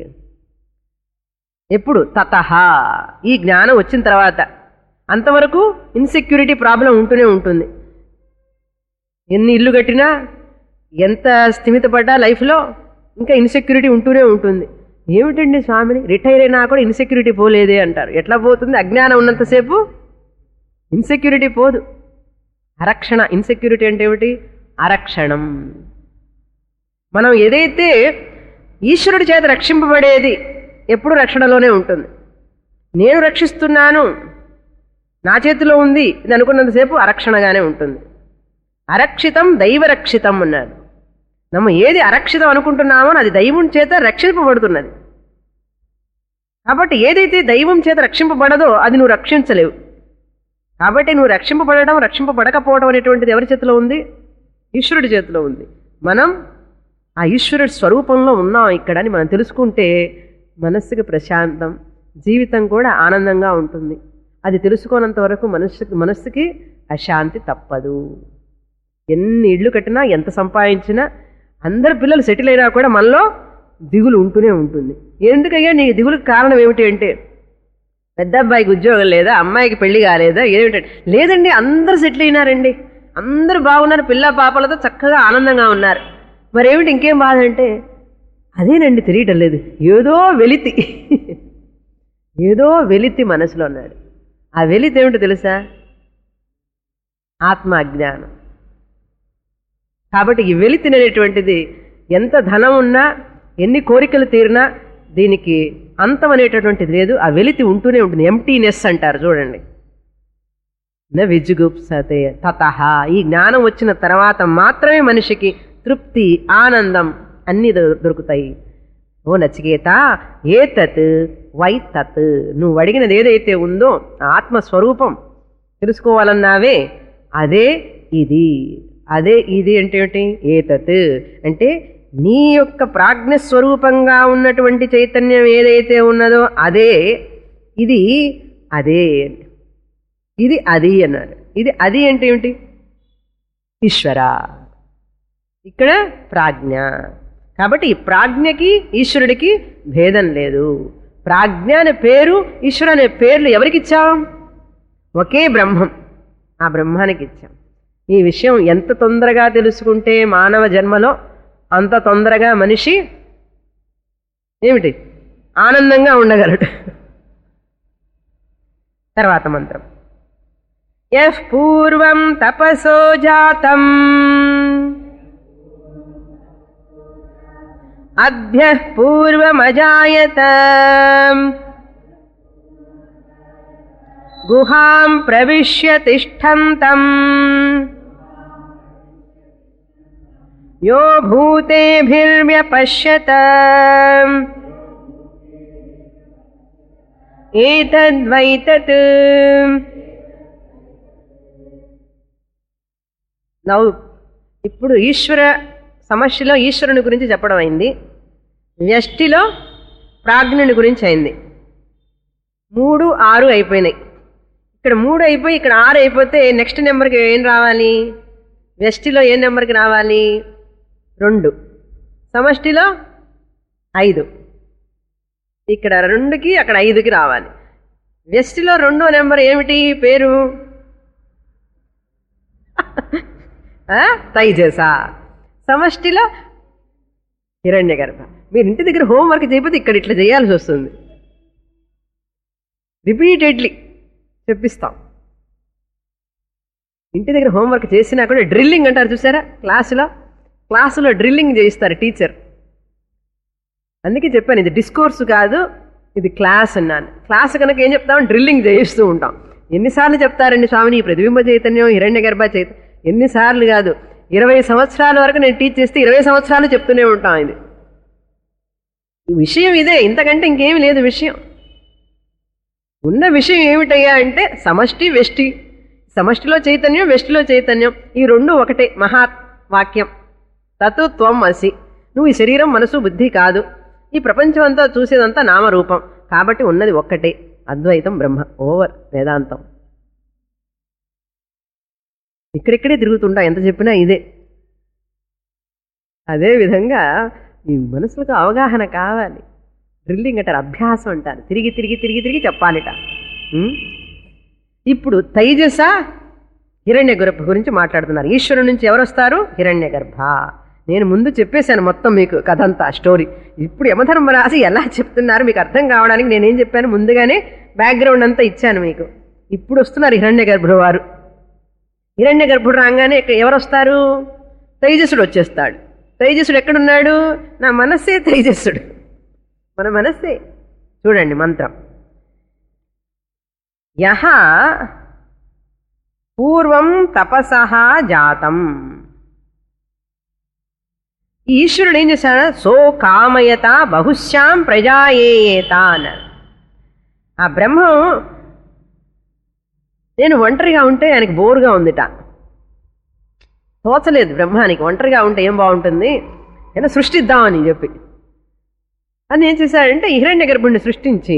ఎప్పుడు తతహ ఈ జ్ఞానం వచ్చిన తర్వాత అంతవరకు ఇన్సెక్యూరిటీ ప్రాబ్లం ఉంటూనే ఉంటుంది ఎన్ని ఇల్లు కట్టినా ఎంత స్థిమితపడ్డా లైఫ్లో ఇంకా ఇన్సెక్యూరిటీ ఉంటూనే ఉంటుంది ఏమిటండి స్వామిని రిటైర్ అయినా కూడా ఇన్సెక్యూరిటీ పోలేదే అంటారు ఎట్లా పోతుంది అజ్ఞానం ఉన్నంతసేపు ఇన్సెక్యూరిటీ పోదు అరక్షణ ఇన్సెక్యూరిటీ అంటే ఏమిటి అరక్షణం మనం ఏదైతే ఈశ్వరుడి చేత రక్షింపబడేది ఎప్పుడు రక్షణలోనే ఉంటుంది నేను రక్షిస్తున్నాను నా చేతిలో ఉంది ఇది అనుకున్నంతసేపు అరక్షణగానే ఉంటుంది అరక్షితం దైవరక్షితం అన్నాడు நம்ம ఏది అరక్షితం అనుకుంటున్నామో అది దైవం చేత రక్షింపబడుతున్నది కాబట్టి ఏదైతే దైవం చేత రక్షింపబడదో అది నువ్వు రక్షించలేవు కాబట్టి నువ్వు రక్షింపబడడం రక్షింపబడకపోవడం అనేటువంటిది ఎవరి చేతిలో ఉంది ఈశ్వరుడి చేతిలో ఉంది మనం ఆ ఈశ్వరుడి స్వరూపంలో ఉన్నాం ఇక్కడ అని మనం తెలుసుకుంటే మనస్సుకి ప్రశాంతం జీవితం కూడా ఆనందంగా ఉంటుంది అది తెలుసుకోనంత వరకు మనస్సుకి మనస్సుకి అశాంతి తప్పదు ఎన్ని ఇళ్ళు కట్టినా ఎంత సంపాదించినా అందరు పిల్లలు సెటిల్ అయినా కూడా మనలో దిగులు ఉంటూనే ఉంటుంది ఎందుకయ్యా నీ దిగులుకి కారణం ఏమిటి అంటే పెద్ద అబ్బాయికి ఉద్యోగం లేదా అమ్మాయికి పెళ్లి కాలేదా ఏమిటంటే లేదండి అందరూ సెటిల్ అయినారండి అందరూ బాగున్నారు పిల్ల పాపలతో చక్కగా ఆనందంగా ఉన్నారు మరేమిటి ఇంకేం బాధ అంటే అదేనండి తెలియటం లేదు ఏదో వెలితి ఏదో వెలితి మనసులో ఉన్నాడు ఆ వెలితి ఏమిటో తెలుసా ఆత్మ అజ్ఞానం కాబట్టి ఈ వెలితి అనేటువంటిది ఎంత ధనం ఉన్నా ఎన్ని కోరికలు తీరినా దీనికి అంతం అనేటటువంటిది లేదు ఆ వెలితి ఉంటూనే ఉంటుంది ఎంటీనెస్ అంటారు చూడండి న విజుగుప్సతే తత ఈ జ్ఞానం వచ్చిన తర్వాత మాత్రమే మనిషికి తృప్తి ఆనందం అన్నీ దొ- దొరుకుతాయి ఓ నచికేత ఏతత్ వై తత్ నువ్వు అడిగినది ఏదైతే ఉందో ఆ ఆత్మస్వరూపం తెలుసుకోవాలన్నావే అదే ఇది అదే ఇది అంటే ఏమిటి ఏతత్ అంటే నీ యొక్క ప్రాజ్ఞ స్వరూపంగా ఉన్నటువంటి చైతన్యం ఏదైతే ఉన్నదో అదే ఇది అదే ఇది అది అన్నాడు ఇది అది అంటే ఏమిటి ఈశ్వర ఇక్కడ ప్రాజ్ఞ కాబట్టి ఈ ప్రాజ్ఞకి ఈశ్వరుడికి భేదం లేదు ప్రాజ్ఞ అనే పేరు ఈశ్వరు అనే పేర్లు ఎవరికి ఇచ్చాం ఒకే బ్రహ్మం ఆ బ్రహ్మానికి ఇచ్చాం ఈ విషయం ఎంత తొందరగా తెలుసుకుంటే మానవ జన్మలో అంత తొందరగా మనిషి ఏమిటి ఆనందంగా ఉండగలడు తర్వాత మంత్రం యః పూర్వం తపసో జాతం అభ్యః పూర్వమజాయత గుహాం ప్రవిశ్య తిష్టంతం యో భూతేభిర్వ్యపశ్యత ఏతద్వైతత్ నవ్వు ఇప్పుడు ఈశ్వర సమస్యలో ఈశ్వరుని గురించి చెప్పడం అయింది వ్యష్టిలో ప్రాజ్ఞుని గురించి అయింది మూడు ఆరు అయిపోయినాయి ఇక్కడ మూడు అయిపోయి ఇక్కడ ఆరు అయిపోతే నెక్స్ట్ నెంబర్కి ఏం రావాలి వెస్టిలో ఏ నెంబర్కి రావాలి రెండు సమష్టిలో ఐదు ఇక్కడ రెండుకి అక్కడ ఐదుకి రావాలి వెస్టిలో రెండో నెంబర్ ఏమిటి పేరు ఆ? తైజస సమష్టిలో హిరణ్య గర్భ మీరు ఇంటి దగ్గర హోంవర్క్ చేయకపోతే ఇక్కడ ఇట్లా చేయాల్సి వస్తుంది రిపీటెడ్లీ చెప్పిస్తాం ఇంటి దగ్గర హోంవర్క్ చేసినా కూడా డ్రిల్లింగ్ అంటారు చూసారా క్లాసులో క్లాసులో డ్రిల్లింగ్ చేయిస్తారు టీచర్ అందుకే చెప్పాను ఇది డిస్కోర్స్ కాదు ఇది క్లాస్ అన్నాను క్లాస్ కనుక ఏం చెప్తాం డ్రిల్లింగ్ చేయిస్తూ ఉంటాం ఎన్నిసార్లు చెప్తారండి స్వామిని ఈ ప్రతిబింబ చైతన్యం హిరణ్య గర్భ చైతన్యం ఎన్నిసార్లు కాదు ఇరవై సంవత్సరాల వరకు నేను టీచ్ చేస్తే ఇరవై సంవత్సరాలు చెప్తూనే ఉంటాం ఇది ఈ విషయం ఇదే ఇంతకంటే ఇంకేమి లేదు విషయం ఉన్న విషయం ఏమిటయ్యా అంటే సమష్టి వెష్టి సమష్టిలో చైతన్యం వెష్టిలో చైతన్యం ఈ రెండు ఒకటే మహా వాక్యం తతు త్వం అసి నువ్వు ఈ శరీరం మనసు బుద్ధి కాదు ఈ ప్రపంచం అంతా చూసేదంతా నామరూపం కాబట్టి ఉన్నది ఒక్కటే అద్వైతం బ్రహ్మ ఓవర్ వేదాంతం ఇక్కడిక్కడే తిరుగుతుంటా ఎంత చెప్పినా ఇదే అదే విధంగా ఈ మనసులకు అవగాహన కావాలి డ్రిల్లింగ్ అంటారు అభ్యాసం అంటారు తిరిగి తిరిగి తిరిగి తిరిగి చెప్పాలిట ఉం? ఇప్పుడు తైజస హిరణ్య గర్భ గురించి మాట్లాడుతున్నారు ఈశ్వరుడు నుంచి ఎవరు వస్తారు హిరణ్య గర్భ నేను ముందు చెప్పేశాను మొత్తం మీకు కథ అంతా స్టోరీ ఇప్పుడు యమధర్మరాజు ఎలా చెప్తున్నారు మీకు అర్థం కావడానికి నేనేం చెప్పాను ముందుగానే బ్యాక్గ్రౌండ్ అంతా ఇచ్చాను మీకు ఇప్పుడు వస్తున్నారు హిరణ్య గర్భుడు వారు హిరణ్య గర్భుడు రాగానే ఇక్కడ ఎవరు వస్తారు తైజసుడు వచ్చేస్తాడు తైజసుడు ఎక్కడున్నాడు నా మనస్సే తైజస్సుడు మన మనస్సే చూడండి మంత్రం యహ పూర్వం తపసహ జాతం ఈ ఈశ్వరుడు ఏం చేశాడు సో కామయత బహుశ్యాం ప్రజాయేత అన్నాడు ఆ బ్రహ్మం నేను ఒంటరిగా ఉంటే ఆయనకి బోరుగా ఉందిట తోచలేదు బ్రహ్మానికి ఒంటరిగా ఉంటే ఏం బాగుంటుంది ఏదో సృష్టిద్దామని చెప్పి అని ఏం చేశాడంటే హిరణ్య గర్భుడిని సృష్టించి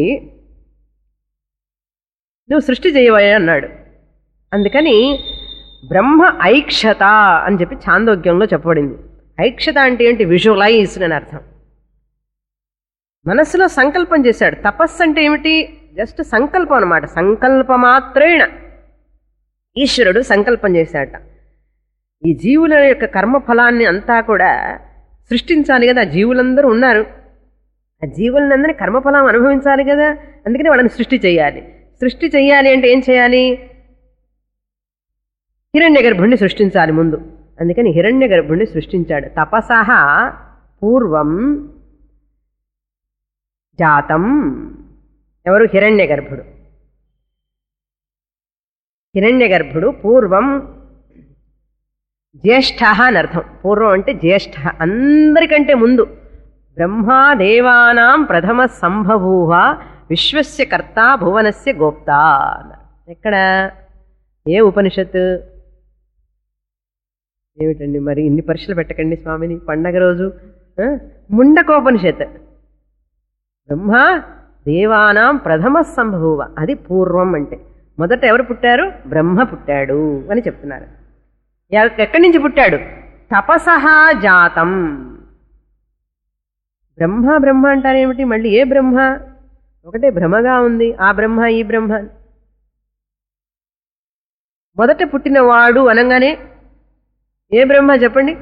నువ్వు సృష్టి చేయవయ్యా అన్నాడు అందుకని బ్రహ్మ ఐక్షత అని చెప్పి చాందోగ్యంలో చెప్పబడింది ఐక్షత అంటే ఏంటి విజువలైజ్డ్ అని అర్థం మనస్సులో సంకల్పం చేశాడు తపస్సు అంటే ఏమిటి జస్ట్ సంకల్పం అనమాట సంకల్పమాత్రేణ ఈశ్వరుడు సంకల్పం చేశాడట ఈ జీవుల యొక్క కర్మఫలాన్ని అంతా కూడా సృష్టించాలి కదా జీవులందరూ ఉన్నారు ఆ జీవులందరినీ కర్మఫలం అనుభవించాలి కదా అందుకని వాళ్ళని సృష్టి చేయాలి సృష్టి చేయాలి అంటే ఏం చేయాలి హిరణ్య గర్భుణ్ణి సృష్టించాలి ముందు అందుకని హిరణ్య గర్భుణ్ణి సృష్టించాడు తపసహ పూర్వం జాతం ఎవరు హిరణ్య గర్భుడు హిరణ్య గర్భుడు పూర్వం జ్యేష్ఠ అని అర్థం పూర్వం అంటే జ్యేష్ఠ అందరికంటే ముందు బ్రహ్మాదేవానాం ప్రథమ సంభవూవ విశ్వస్య కర్త భువనస్య గోప్త అన్నారు ఎక్కడ ఏ ఉపనిషత్తు ఏమిటండి మరి ఇన్ని పరీక్షలు పెట్టకండి స్వామిని పండగ రోజు ఆ? ముండకోపనిషత్ బ్రహ్మ దేవానాం ప్రథమ సంభవ అది పూర్వం అంటే మొదట ఎవరు పుట్టారు బ్రహ్మ పుట్టాడు అని చెప్తున్నారు ఎ- ఎక్కడి నుంచి పుట్టాడు తపసహ జాతం బ్రహ్మ బ్రహ్మ అంటారేమిటి మళ్ళీ ఏ బ్రహ్మ ఒకటే భ్రమగా ఉంది ఆ బ్రహ్మ ఈ బ్రహ్మ మొదట పుట్టినవాడు అనగానే ఏ బ్రహ్మ చెప్పండి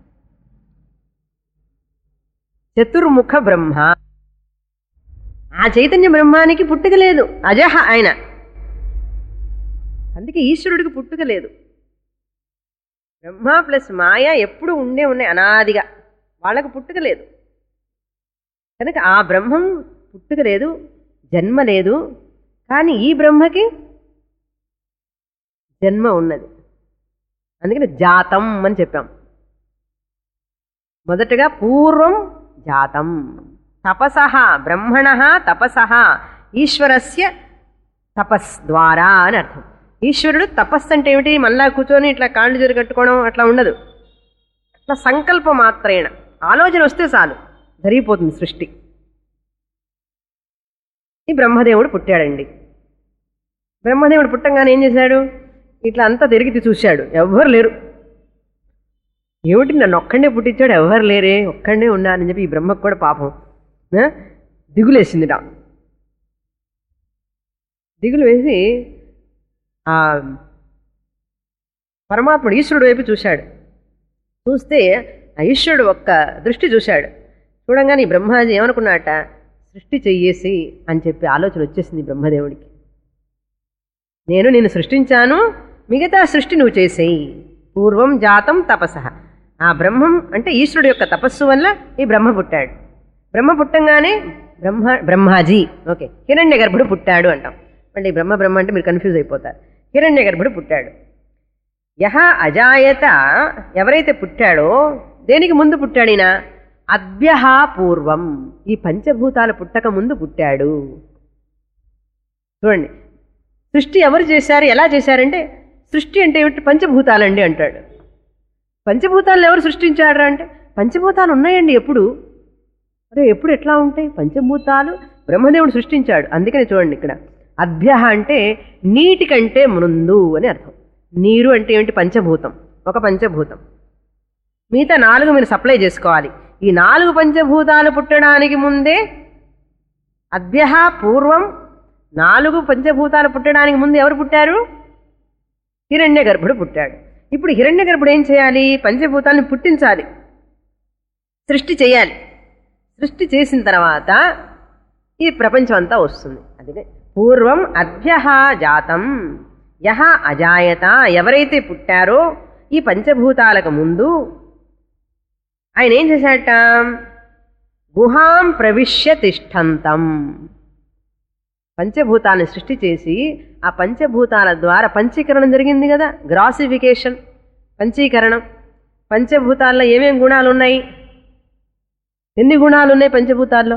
చతుర్ముఖ బ్రహ్మ ఆ చైతన్య బ్రహ్మానికి పుట్టుక లేదు అజహ ఆయన అందుకే ఈశ్వరుడికి పుట్టుక లేదు బ్రహ్మ ప్లస్ మాయ ఎప్పుడు ఉండే ఉన్నాయి అనాదిగా వాళ్ళకు పుట్టుక లేదు కనుక ఆ బ్రహ్మం పుట్టుక లేదు జన్మ లేదు కానీ ఈ బ్రహ్మకి జన్మ ఉన్నది అందుకని జాతం అని చెప్పాం మొదటగా పూర్వం జాతం తపస బ్రహ్మణ తపస ఈశ్వరస్య తపస్ ద్వారా అని అర్థం ఈశ్వరుడు తపస్సు అంటే ఏమిటి మళ్ళా కూర్చొని ఇట్లా కాళ్ళు జరి కట్టుకోవడం అట్లా ఉండదు అట్లా సంకల్ప మాత్రేణ ఆలోచన వస్తే చాలు జరిగిపోతుంది సృష్టి ఈ బ్రహ్మదేవుడు పుట్టాడండి బ్రహ్మదేవుడు పుట్టంగానే ఏం చేశాడు ఇట్లా అంతా తిరిగి చూశాడు ఎవ్వరు లేరు ఏమిటి నన్ను ఒక్కడే పుట్టించాడు ఎవరు లేరే ఒక్కడే ఉన్నానని చెప్పి ఈ బ్రహ్మకు కూడా పాపం ఆ? దిగులేసిందిట దిగులు వేసి ఆ పరమాత్ముడు ఈశ్వరుడు వైపు చూశాడు చూస్తే ఆ ఈశ్వరుడు ఒక్క దృష్టి చూశాడు చూడంగానే ఈ బ్రహ్మాజీ ఏమనుకున్నాట సృష్టి చెయ్యేసి అని చెప్పి ఆలోచన వచ్చేసింది బ్రహ్మదేవుడికి నేను నిన్ను సృష్టించాను మిగతా సృష్టి నువ్వు చేసేయి పూర్వం జాతం తపస ఆ బ్రహ్మం అంటే ఈశ్వరుడు యొక్క తపస్సు వల్ల ఈ బ్రహ్మ పుట్టాడు బ్రహ్మ పుట్టంగానే బ్రహ్మ బ్రహ్మాజీ ఓకే హిరణ్య గర్భుడు పుట్టాడు అంటాం మళ్ళీ బ్రహ్మ బ్రహ్మ అంటే మీరు కన్ఫ్యూజ్ అయిపోతారు హిరణ్య గర్భుడు పుట్టాడు యహ అజాయత ఎవరైతే పుట్టాడో దేనికి ముందు పుట్టాడినా అభ్య పూర్వం ఈ పంచభూతాలు పుట్టక ముందు పుట్టాడు చూడండి సృష్టి ఎవరు చేశారు ఎలా చేశారంటే సృష్టి అంటే ఏమిటి పంచభూతాలండి అంటాడు పంచభూతాలను ఎవరు సృష్టించాడు అంటే పంచభూతాలు ఉన్నాయండి ఎప్పుడు అరే ఎప్పుడు ఎట్లా ఉంటాయి పంచభూతాలు బ్రహ్మదేవుడు సృష్టించాడు అందుకని చూడండి ఇక్కడ అభ్య అంటే నీటి కంటే ముందు అని అర్థం నీరు అంటే ఏమిటి పంచభూతం ఒక పంచభూతం మిగతా నాలుగు మీరు సప్లై చేసుకోవాలి ఈ నాలుగు పంచభూతాలు పుట్టడానికి ముందే అభ్య పూర్వం నాలుగు పంచభూతాలు పుట్టడానికి ముందు ఎవరు పుట్టారు హిరణ్య గర్భుడు పుట్టాడు ఇప్పుడు హిరణ్య గర్భుడు ఏం చేయాలి పంచభూతాలను పుట్టించాలి సృష్టి చేయాలి సృష్టి చేసిన తర్వాత ఈ ప్రపంచం అంతా వస్తుంది అందుకే పూర్వం అభ్య జాతం యహ అజాయత ఎవరైతే పుట్టారో ఈ పంచభూతాలకు ముందు ఆయన ఏం చేశాట గుహాం ప్రవిశ్య తిష్టంతం పంచభూతాలను సృష్టి చేసి ఆ పంచభూతాల ద్వారా పంచీకరణం జరిగింది కదా గ్రాసిఫికేషన్ పంచీకరణం పంచభూతాల్లో ఏమేం గుణాలు ఉన్నాయి ఎన్ని గుణాలు ఉన్నాయి పంచభూతాల్లో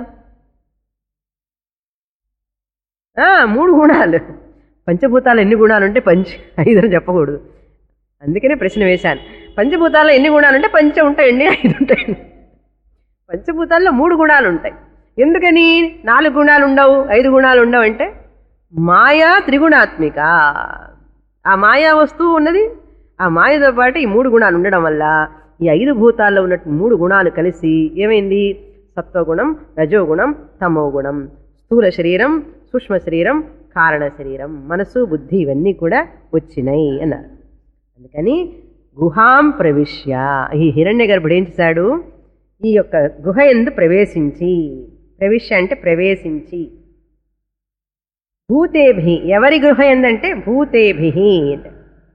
ఆ, మూడు గుణాలు పంచభూతాలు ఎన్ని గుణాలు ఉంటే పంచ ఐదు అని చెప్పకూడదు అందుకనే ప్రశ్న వేశాను పంచభూతాల్లో ఎన్ని గుణాలు ఉంటే పంచ ఉంటాయండి ఐదు ఉంటాయండి పంచభూతాల్లో మూడు గుణాలు ఉంటాయి ఎందుకని నాలుగు గుణాలు ఉండవు ఐదు గుణాలు ఉండవు అంటే మాయా త్రిగుణాత్మిక ఆ మాయా వస్తువు ఉన్నది ఆ మాయతో పాటు ఈ మూడు గుణాలు ఉండడం వల్ల ఈ ఐదు భూతాల్లో ఉన్నట్టు మూడు గుణాలు కలిసి ఏమైంది సత్వగుణం రజోగుణం తమో గుణం స్థూల శరీరం సూక్ష్మ శరీరం కారణ శరీరం మనసు బుద్ధి ఇవన్నీ కూడా వచ్చినాయి అన్నారు అందుకని గుహాం ప్రవిశ్య ఈ హిరణ్య గర్భుడు ఏం చేశాడు ఈ యొక్క గుహ ఎందు ప్రవేశించి ప్రవిశ్య అంటే ప్రవేశించి భూతేభి ఎవరి గృహ ఎందంటే భూతేభి అంటే.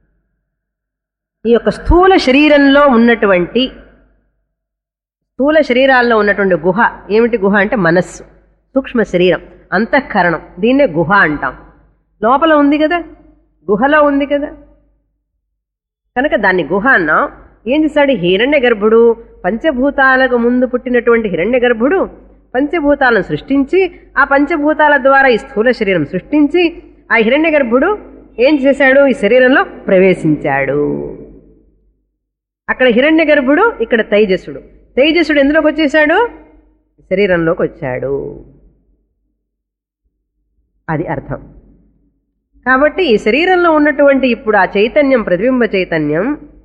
ఈ యొక్క స్థూల శరీరంలో ఉన్నటువంటి స్థూల శరీరాల్లో ఉన్నటువంటి గుహ ఏమిటి గుహ అంటే మనస్సు సూక్ష్మ శరీరం అంతఃకరణం దీన్నే గుహ అంటాం లోపల ఉంది కదా గుహలో ఉంది కదా కనుక దాన్ని గుహ అన్నాం ఏం చేశాడు హిరణ్య గర్భుడు పంచభూతాలకు ముందు పుట్టినటువంటి హిరణ్య గర్భుడు పంచభూతాలను సృష్టించి ఆ పంచభూతాల ద్వారా ఈ స్థూల శరీరం సృష్టించి ఆ హిరణ్య గర్భుడు ఏం చేశాడు ఈ శరీరంలో ప్రవేశించాడు అక్కడ హిరణ్య గర్భుడు ఇక్కడ తైజసుడు తైజసుడు ఎందులోకి వచ్చేసాడు శరీరంలోకి వచ్చాడు అది అర్థం కాబట్టి ఈ శరీరంలో ఉన్నటువంటి ఇప్పుడు ఆ చైతన్యం ప్రతిబింబ చైతన్యం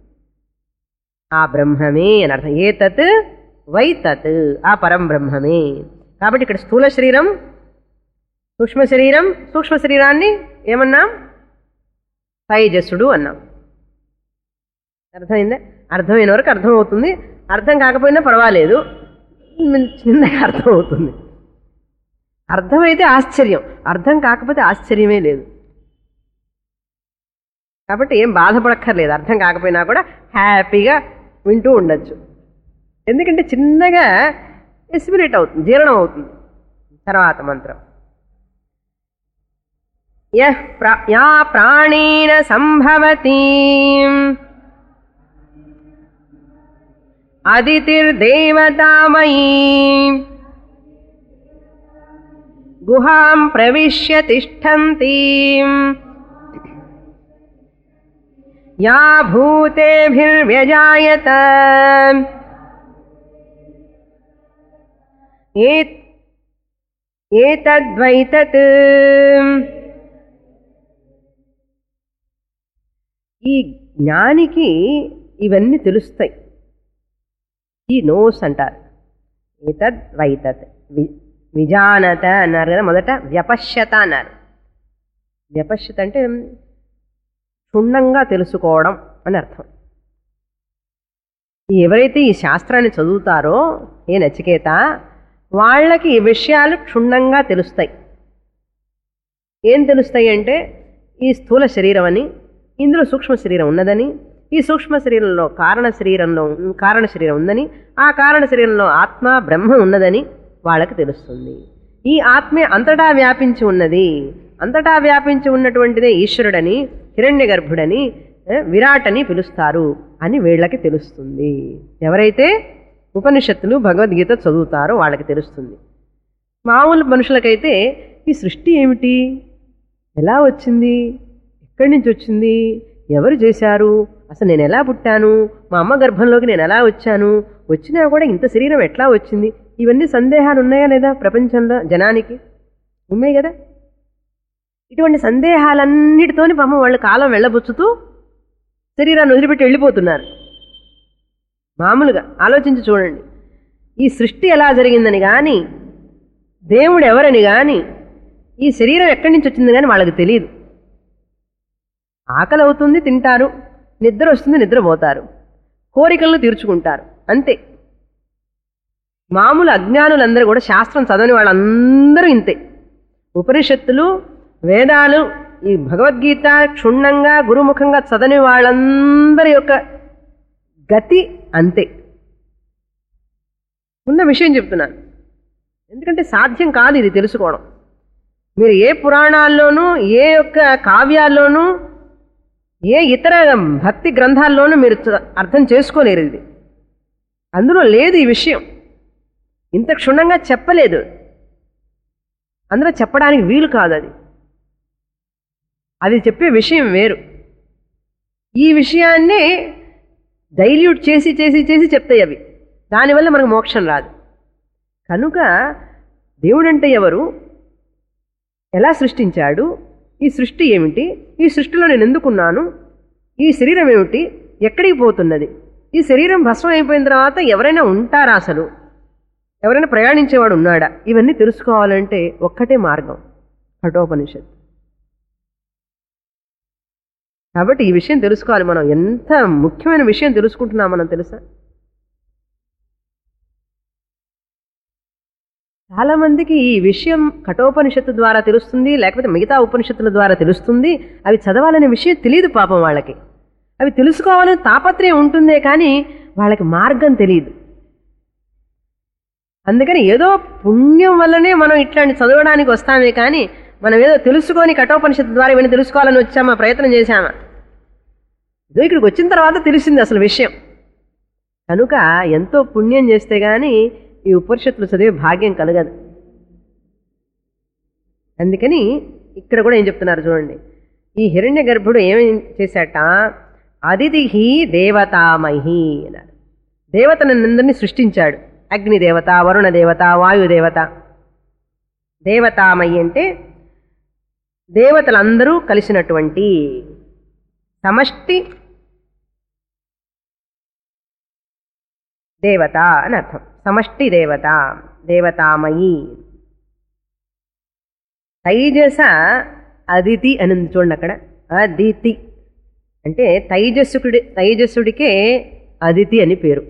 ఆ బ్రహ్మమే అని అర్థం ఏ తత్ వై తత్ ఆ పరం బ్రహ్మమే కాబట్టి ఇక్కడ స్థూల శరీరం సూక్ష్మ శరీరం సూక్ష్మ శరీరాన్ని ఏమన్నాం తైజస్సుడు అన్నాం అర్థమైందా అర్థమైన వరకు అర్థమవుతుంది అర్థం కాకపోయినా పర్వాలేదు చిన్నగా అర్థమవుతుంది అర్థమైతే ఆశ్చర్యం అర్థం కాకపోతే ఆశ్చర్యమే లేదు కాబట్టి ఏం బాధపడక్కర్లేదు అర్థం కాకపోయినా కూడా హ్యాపీగా వింటూ ఉండొచ్చు ఎందుకంటే చిన్నగా ఎస్పిరేట్ అవుతుంది జీర్ణం అవుతుంది తర్వాత మంత్రం యః ప్రా- యా ప్రాణేన సంభవతి అదితిర్దేవతామయీ గుహాం ప్రవిశ్య తిష్టంతి యా భూతేభిర్వ్యజాయత ఏ ఏతద్వైతత్ ఈ జ్ఞానికి ఇవన్నీ తెలుస్తాయి ఈ నోస్ అంటారు ఏతద్ వైతత్ వి విజానత అన్నారు కదా మొదట వ్యపశ్యత అన్నారు వ్యపశ్యత అంటే క్షుణ్ణంగా తెలుసుకోవడం అని అర్థం ఎవరైతే ఈ శాస్త్రాన్ని చదువుతారో ఏ నచికేత వాళ్ళకి ఈ విషయాలు క్షుణ్ణంగా తెలుస్తాయి ఏం తెలుస్తాయి అంటే ఈ స్థూల శరీరం అని ఇందులో సూక్ష్మ శరీరం ఉన్నదని ఈ సూక్ష్మ శరీరంలో కారణ శరీరంలో కారణ శరీరం ఉందని ఆ కారణ శరీరంలో ఆత్మ బ్రహ్మ ఉన్నదని వాళ్ళకి తెలుస్తుంది ఈ ఆత్మే అంతటా వ్యాపించి ఉన్నది అంతటా వ్యాపించి ఉన్నటువంటిదే ఈశ్వరుడని హిరణ్య గర్భుడని ఏ, విరాట్ అని పిలుస్తారు అని వీళ్ళకి తెలుస్తుంది ఎవరైతే ఉపనిషత్తులు భగవద్గీత చదువుతారో వాళ్ళకి తెలుస్తుంది మామూలు మనుషులకైతే ఈ సృష్టి ఏమిటి ఎలా వచ్చింది ఎక్కడి నుంచి వచ్చింది ఎవరు చేశారు అసలు నేను ఎలా పుట్టాను మా అమ్మ గర్భంలోకి నేను ఎలా వచ్చాను వచ్చినా కూడా ఇంత శరీరం ఎట్లా వచ్చింది ఇవన్నీ సందేహాలు ఉన్నాయా లేదా ప్రపంచంలో జనానికి ఉన్నాయి కదా ఇటువంటి సందేహాలన్నిటితోని పాపం వాళ్ళు కాలం వెళ్ళబుచ్చుతూ శరీరాన్ని వదిలిపెట్టి వెళ్ళిపోతున్నారు మామూలుగా ఆలోచించి చూడండి ఈ సృష్టి ఎలా జరిగిందని కానీ దేవుడు ఎవరని కానీ ఈ శరీరం ఎక్కడి నుంచి వచ్చింది కానీ వాళ్ళకి తెలియదు ఆకలి అవుతుంది తింటారు నిద్ర వస్తుంది నిద్రపోతారు కోరికలను తీర్చుకుంటారు అంతే మామూలు అజ్ఞానులందరూ కూడా శాస్త్రం చదవని వాళ్ళందరూ ఇంతే ఉపనిషత్తులు వేదాలు ఈ భగవద్గీత క్షుణ్ణంగా గురుముఖంగా చదవని వాళ్ళందరి యొక్క గతి అంతే ఉన్న విషయం చెప్తున్నాను ఎందుకంటే సాధ్యం కాదు ఇది తెలుసుకోవడం మీరు ఏ పురాణాల్లోనూ ఏ యొక్క కావ్యాల్లోనూ ఏ ఇతర భక్తి గ్రంథాల్లోనూ మీరు చ- అర్థం చేసుకోలేరు ఇది అందులో లేదు ఈ విషయం ఇంత క్షుణ్ణంగా చెప్పలేదు అందులో చెప్పడానికి వీలు కాదు అది అది చెప్పే విషయం వేరు ఈ విషయాన్నే డైల్యూట్ చేసి చేసి చేసి చెప్తాయి అవి దానివల్ల మనకు మోక్షం రాదు కనుక దేవుడంటే ఎవరు ఎలా సృష్టించాడు ఈ సృష్టి ఏమిటి ఈ సృష్టిలో నేను ఎందుకున్నాను ఈ శరీరం ఏమిటి ఎక్కడికి పోతున్నది ఈ శరీరం భస్మం అయిపోయిన తర్వాత ఎవరైనా ఉంటారా అసలు ఎవరైనా ప్రయాణించేవాడు ఉన్నాడా ఇవన్నీ తెలుసుకోవాలంటే ఒక్కటే మార్గం కఠోపనిషత్ కాబట్టి ఈ విషయం తెలుసుకోవాలి మనం ఎంత ముఖ్యమైన విషయం తెలుసుకుంటున్నాం మనం తెలుసా చాలా మందికి ఈ విషయం కఠోపనిషత్తు ద్వారా తెలుస్తుంది లేకపోతే మిగతా ఉపనిషత్తుల ద్వారా తెలుస్తుంది అవి చదవాలనే విషయం తెలియదు పాపం వాళ్ళకి అవి తెలుసుకోవాలని తాపత్రయం ఉంటుందే కానీ వాళ్ళకి మార్గం తెలియదు అందుకని ఏదో పుణ్యం వల్లనే మనం ఇట్లాంటి చదవడానికి వస్తామే కానీ మనం ఏదో తెలుసుకొని కఠోపనిషత్తు ద్వారా ఇవన్నీ తెలుసుకోవాలని వచ్చామా ప్రయత్నం చేశామా ఏదో ఇక్కడికి వచ్చిన తర్వాత తెలిసింది అసలు విషయం కనుక ఎంతో పుణ్యం చేస్తే గాని ఈ ఉపనిషత్తులు చదివే భాగ్యం కలగదు అందుకని ఇక్కడ కూడా ఏం చెప్తున్నారు చూడండి ఈ హిరణ్య గర్భుడు ఏమి చేశాట అదితిహి దేవతామహి అన్నారు దేవతనందరినీ సృష్టించాడు అగ్ని దేవత వరుణ దేవత వాయు దేవత దేవతామయ్యి అంటే దేవతలందరూ కలిసినటువంటి సమష్టి దేవత అని అర్థం సమష్టి దేవత దేవతామయి తైజస అదితి అని ఉంది చూడండి అక్కడ అదితి అంటే తైజస్సుడి తైజస్సుడికే అదితి అని పేరు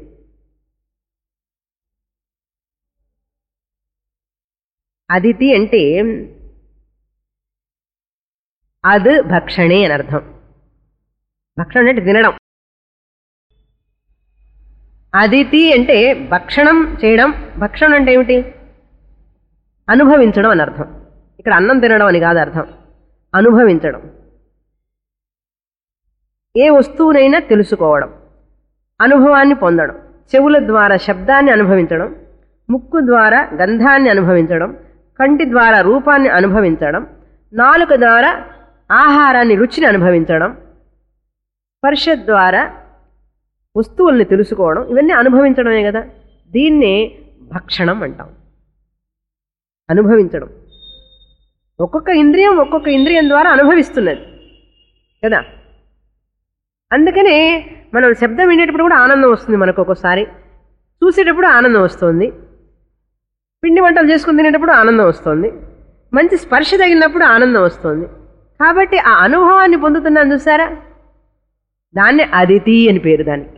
అదితి అంటే అది భక్షణే అని అర్థం భక్షణ అంటే తినడం అదితి అంటే భక్షణం చేయడం భక్షణం అంటే ఏమిటి అనుభవించడం అని అర్థం ఇక్కడ అన్నం తినడం అని కాదు అర్థం అనుభవించడం ఏ వస్తువునైనా తెలుసుకోవడం అనుభవాన్ని పొందడం చెవుల ద్వారా శబ్దాన్ని అనుభవించడం ముక్కు ద్వారా గంధాన్ని అనుభవించడం కంటి ద్వారా రూపాన్ని అనుభవించడం నాలుక ద్వారా ఆహారాన్ని రుచిని అనుభవించడం స్పర్శ ద్వారా వస్తువుల్ని తెలుసుకోవడం ఇవన్నీ అనుభవించడమే కదా దీన్నే భక్షణం అంటాం అనుభవించడం ఒక్కొక్క ఇంద్రియం ఒక్కొక్క ఇంద్రియం ద్వారా అనుభవిస్తున్నది కదా అందుకనే మనం శబ్దం వినేటప్పుడు కూడా ఆనందం వస్తుంది మనకు ఒక్కోసారి చూసేటప్పుడు ఆనందం వస్తుంది పిండి వంటలు చేసుకుని తినేటప్పుడు ఆనందం వస్తుంది మంచి స్పర్శ తగిలినప్పుడు ఆనందం వస్తుంది కాబట్టి ఆ అనుభవాన్ని పొందుతున్నాను చూసారా దాన్ని అదితి అని పేరు దానికి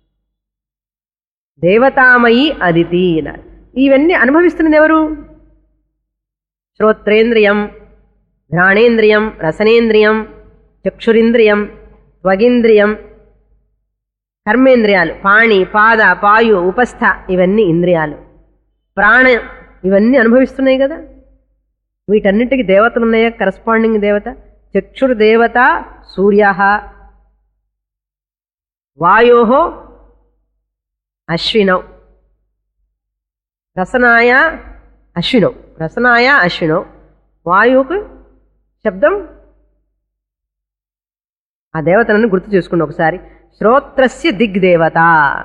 దేవతామయి అదితి అన్నారు ఇవన్నీ అనుభవిస్తున్నది ఎవరు శ్రోత్రేంద్రియం ఘ్రాణేంద్రియం రసనేంద్రియం చక్షురింద్రియం త్వగింద్రియం కర్మేంద్రియాలు పాణి పాద పాయు ఉపస్థ ఇవన్నీ ఇంద్రియాలు ప్రాణ ఇవన్నీ అనుభవిస్తున్నాయి కదా వీటన్నిటికీ దేవతలు ఉన్నాయా కరస్పాండింగ్ దేవత చక్షుర్దేవత సూర్య వాయో అశ్వినౌ రసనాయ అశ్వినౌ రసనాయ అశ్వినౌ వాయువుకు శబ్దం ఆ దేవతలను గుర్తు చేసుకోండి ఒకసారి శ్రోత్రస్య దిగ్దేవత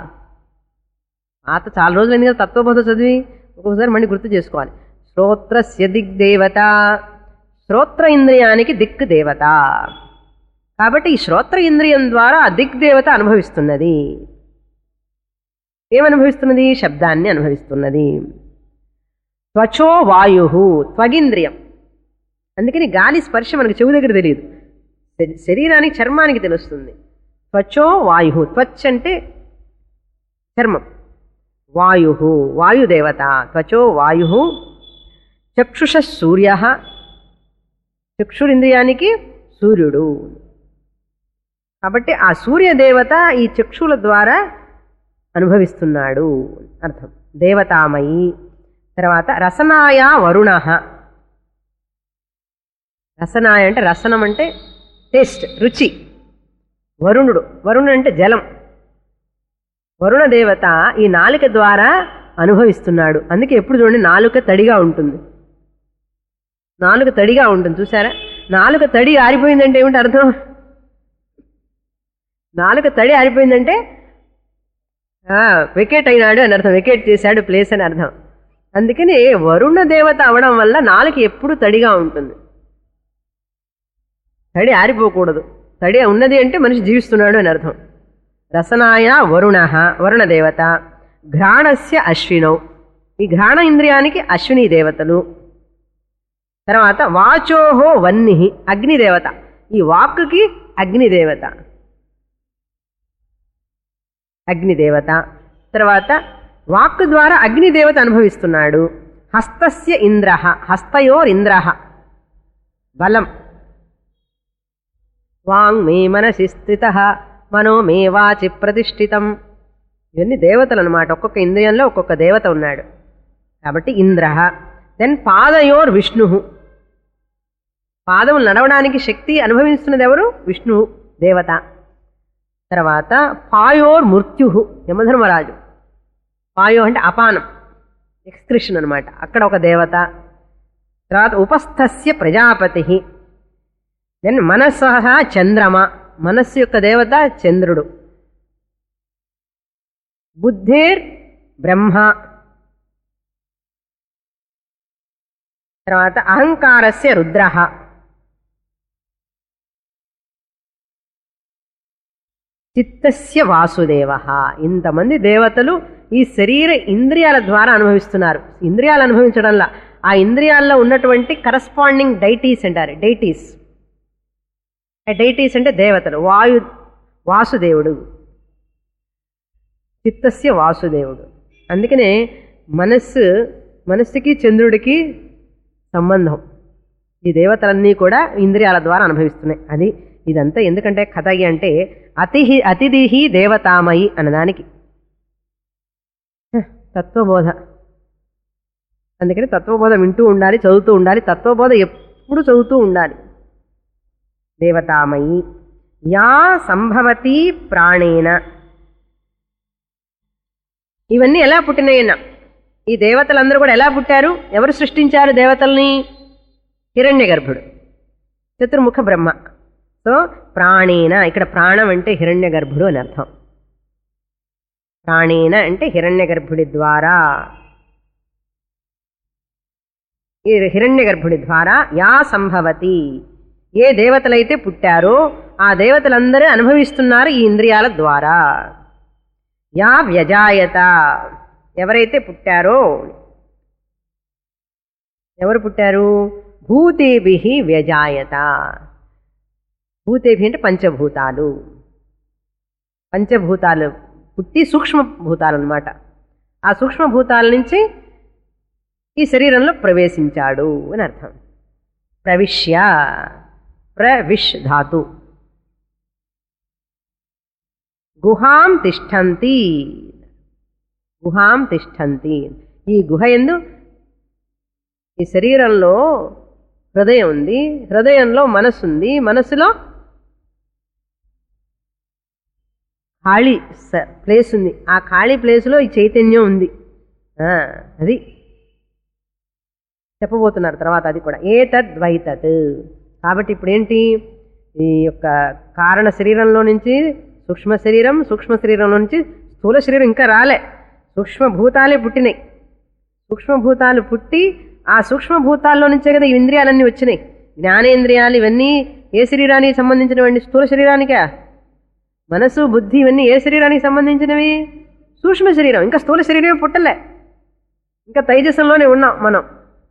ఆత చాలా రోజులైంది కదా తత్వబోధ చదివి ఒక్కొక్కసారి మళ్ళీ గుర్తు చేసుకోవాలి శ్రోత్రస్య దిగ్దేవత శ్రోత్ర ఇంద్రియానికి దిక్ దేవత కాబట్టి ఈ శ్రోత్ర ఇంద్రియం ద్వారా ఆ దిగ్దేవత అనుభవిస్తున్నది ఏమనుభవిస్తున్నది శబ్దాన్ని అనుభవిస్తున్నది త్వచో వాయు త్వగింద్రియం అందుకని గాలి స్పర్శ మనకి చెవు దగ్గర తెలియదు శరీ- శరీరానికి చర్మానికి తెలుస్తుంది త్వచో వాయు త్వచ్ అంటే చర్మం వాయు వాయుదేవత త్వచో వాయు చక్షుష సూర్య చక్షురింద్రియానికి సూర్యుడు కాబట్టి ఆ సూర్యదేవత ఈ చక్షుల ద్వారా అనుభవిస్తున్నాడు అర్థం దేవతామయి తర్వాత రసనాయ వరుణ రసనాయ అంటే రసనం అంటే టేస్ట్ రుచి వరుణుడు వరుణుడు అంటే జలం వరుణ దేవత ఈ నాలుక ద్వారా అనుభవిస్తున్నాడు అందుకే ఎప్పుడు చూడండి నాలుక తడిగా ఉంటుంది నాలుక తడిగా ఉంటుంది చూసారా నాలుక తడి ఆరిపోయిందంటే ఏమిటి అర్థం నాలుక తడి ఆరిపోయిందంటే వికెట్ అయినాడు అని అర్థం వికెట్ చేశాడు ప్లేస్ అని అర్థం అందుకని వరుణ దేవత అవడం వల్ల నాలుక ఎప్పుడు తడిగా ఉంటుంది తడి ఆరిపోకూడదు తడి ఉన్నది అంటే మనిషి జీవిస్తున్నాడు అని అర్థం రసనాయ వరుణ వరుణ దేవత ఘ్రాణస్య అశ్వినౌ ఈ ఘ్రాణ ఇంద్రియానికి అశ్విని దేవతలు తర్వాత వాచోహో వన్ని అగ్నిదేవత ఈ వాక్కుకి అగ్నిదేవత అగ్నిదేవత తర్వాత వాక్కు ద్వారా అగ్నిదేవత అనుభవిస్తున్నాడు హస్తస్య ఇంద్ర హస్తయోరింద్ర బలం వాంగ్ మే మనసి స్థిత మనో మే వాచి ప్రతిష్ఠితం ఇవన్నీ దేవతలు అనమాట ఒక్కొక్క ఇంద్రియంలో ఒక్కొక్క దేవత ఉన్నాడు కాబట్టి ఇంద్ర దెన్ పాదయోర్ విష్ణు పాదములు నడవడానికి శక్తి అనుభవిస్తున్నది ఎవరు విష్ణు దేవత తర్వాత పాయోర్ మృత్యు యమధర్మరాజు పాయో అంటే అపానం ఎక్స్క్రిషన్ అనమాట అక్కడ ఒక దేవత తర్వాత ఉపస్థస్య ప్రజాపతి దెన్ మనసహ చంద్రమ మనస్సు యొక్క దేవత చంద్రుడు బుద్ధేర్ బ్రహ్మ తర్వాత అహంకారస్య రుద్ర చిత్తస్య వాసుదేవ ఇంతమంది దేవతలు ఈ శరీర ఇంద్రియాల ద్వారా అనుభవిస్తున్నారు ఇంద్రియాలు అనుభవించడంలా ఆ ఇంద్రియాల్లో ఉన్నటువంటి కరస్పాండింగ్ డైటీస్ అంటారు డైటీస్ డైటీస్ అంటే దేవతలు వాయు వాసుదేవుడు చిత్తస్య వాసుదేవుడు అందుకనే మనస్సు మనస్సుకి చంద్రుడికి సంబంధం ఈ దేవతలన్నీ కూడా ఇంద్రియాల ద్వారా అనుభవిస్తున్నాయి అది ఇదంతా ఎందుకంటే కథగి అంటే అతిహి అతిథి దేవతామయి అన్నదానికి హ, తత్వబోధ అందుకని తత్వబోధ వింటూ ఉండాలి చదువుతూ ఉండాలి తత్వబోధ ఎప్పుడు చదువుతూ ఉండాలి దేవతామయి యా సంభవతి ప్రాణేన ఇవన్నీ ఎలా పుట్టినాయన్న ఈ దేవతలందరూ కూడా ఎలా పుట్టారు ఎవరు సృష్టించారు దేవతల్ని హిరణ్య గర్భుడు చతుర్ముఖ బ్రహ్మ సో ప్రాణేన ఇక్కడ ప్రాణం అంటే హిరణ్య గర్భుడు అని అర్థం ప్రాణేన అంటే హిరణ్య గర్భుడి ద్వారా ఈ హిరణ్య గర్భుడి ద్వారా యా సంభవతి ఏ దేవతలైతే పుట్టారో ఆ దేవతలందరూ అనుభవిస్తున్నారు ఈ ఇంద్రియాల ద్వారా యా వ్యజాయత ఎవరైతే పుట్టారో ఎవరు పుట్టారు భూతేభి వ్యజాయత భూతేభి అంటే పంచభూతాలు పంచభూతాలు పుట్టి సూక్ష్మభూతాలు అనమాట ఆ సూక్ష్మభూతాల నుంచి ఈ శరీరంలో ప్రవేశించాడు అని అర్థం ప్రవిశ్య ప్రవిష్ ధాతు గుహాం తిష్టంతి గుహాం తిష్టంతి ఈ గుహ ఎందు ఈ శరీరంలో హృదయం ఉంది హృదయంలో మనస్సు ఉంది మనస్సులో ఖాళీ స- ప్లేస్ ఉంది ఆ ఖాళీ ప్లేస్లో ఈ చైతన్యం ఉంది ఆ, అది చెప్పబోతున్నారు తర్వాత అది కూడా ఏతద్వైతత్ కాబట్టి ఇప్పుడు ఏంటి ఈ యొక్క కారణ శరీరంలో నుంచి సూక్ష్మ శరీరం సూక్ష్మ శరీరంలో నుంచి స్థూల శరీరం ఇంకా రాలే సూక్ష్మభూతాలే పుట్టినాయి సూక్ష్మభూతాలు పుట్టి ఆ సూక్ష్మభూతాల్లో నుంచే కదా ఈ ఇంద్రియాలన్నీ వచ్చినాయి జ్ఞానేంద్రియాలు ఇవన్నీ ఏ శరీరానికి సంబంధించినవండి స్థూల శరీరానికా మనసు బుద్ధి ఇవన్నీ ఏ శరీరానికి సంబంధించినవి సూక్ష్మ శరీరం ఇంకా స్థూల శరీరమే పుట్టలే ఇంకా తైజసంలోనే ఉన్నాం మనం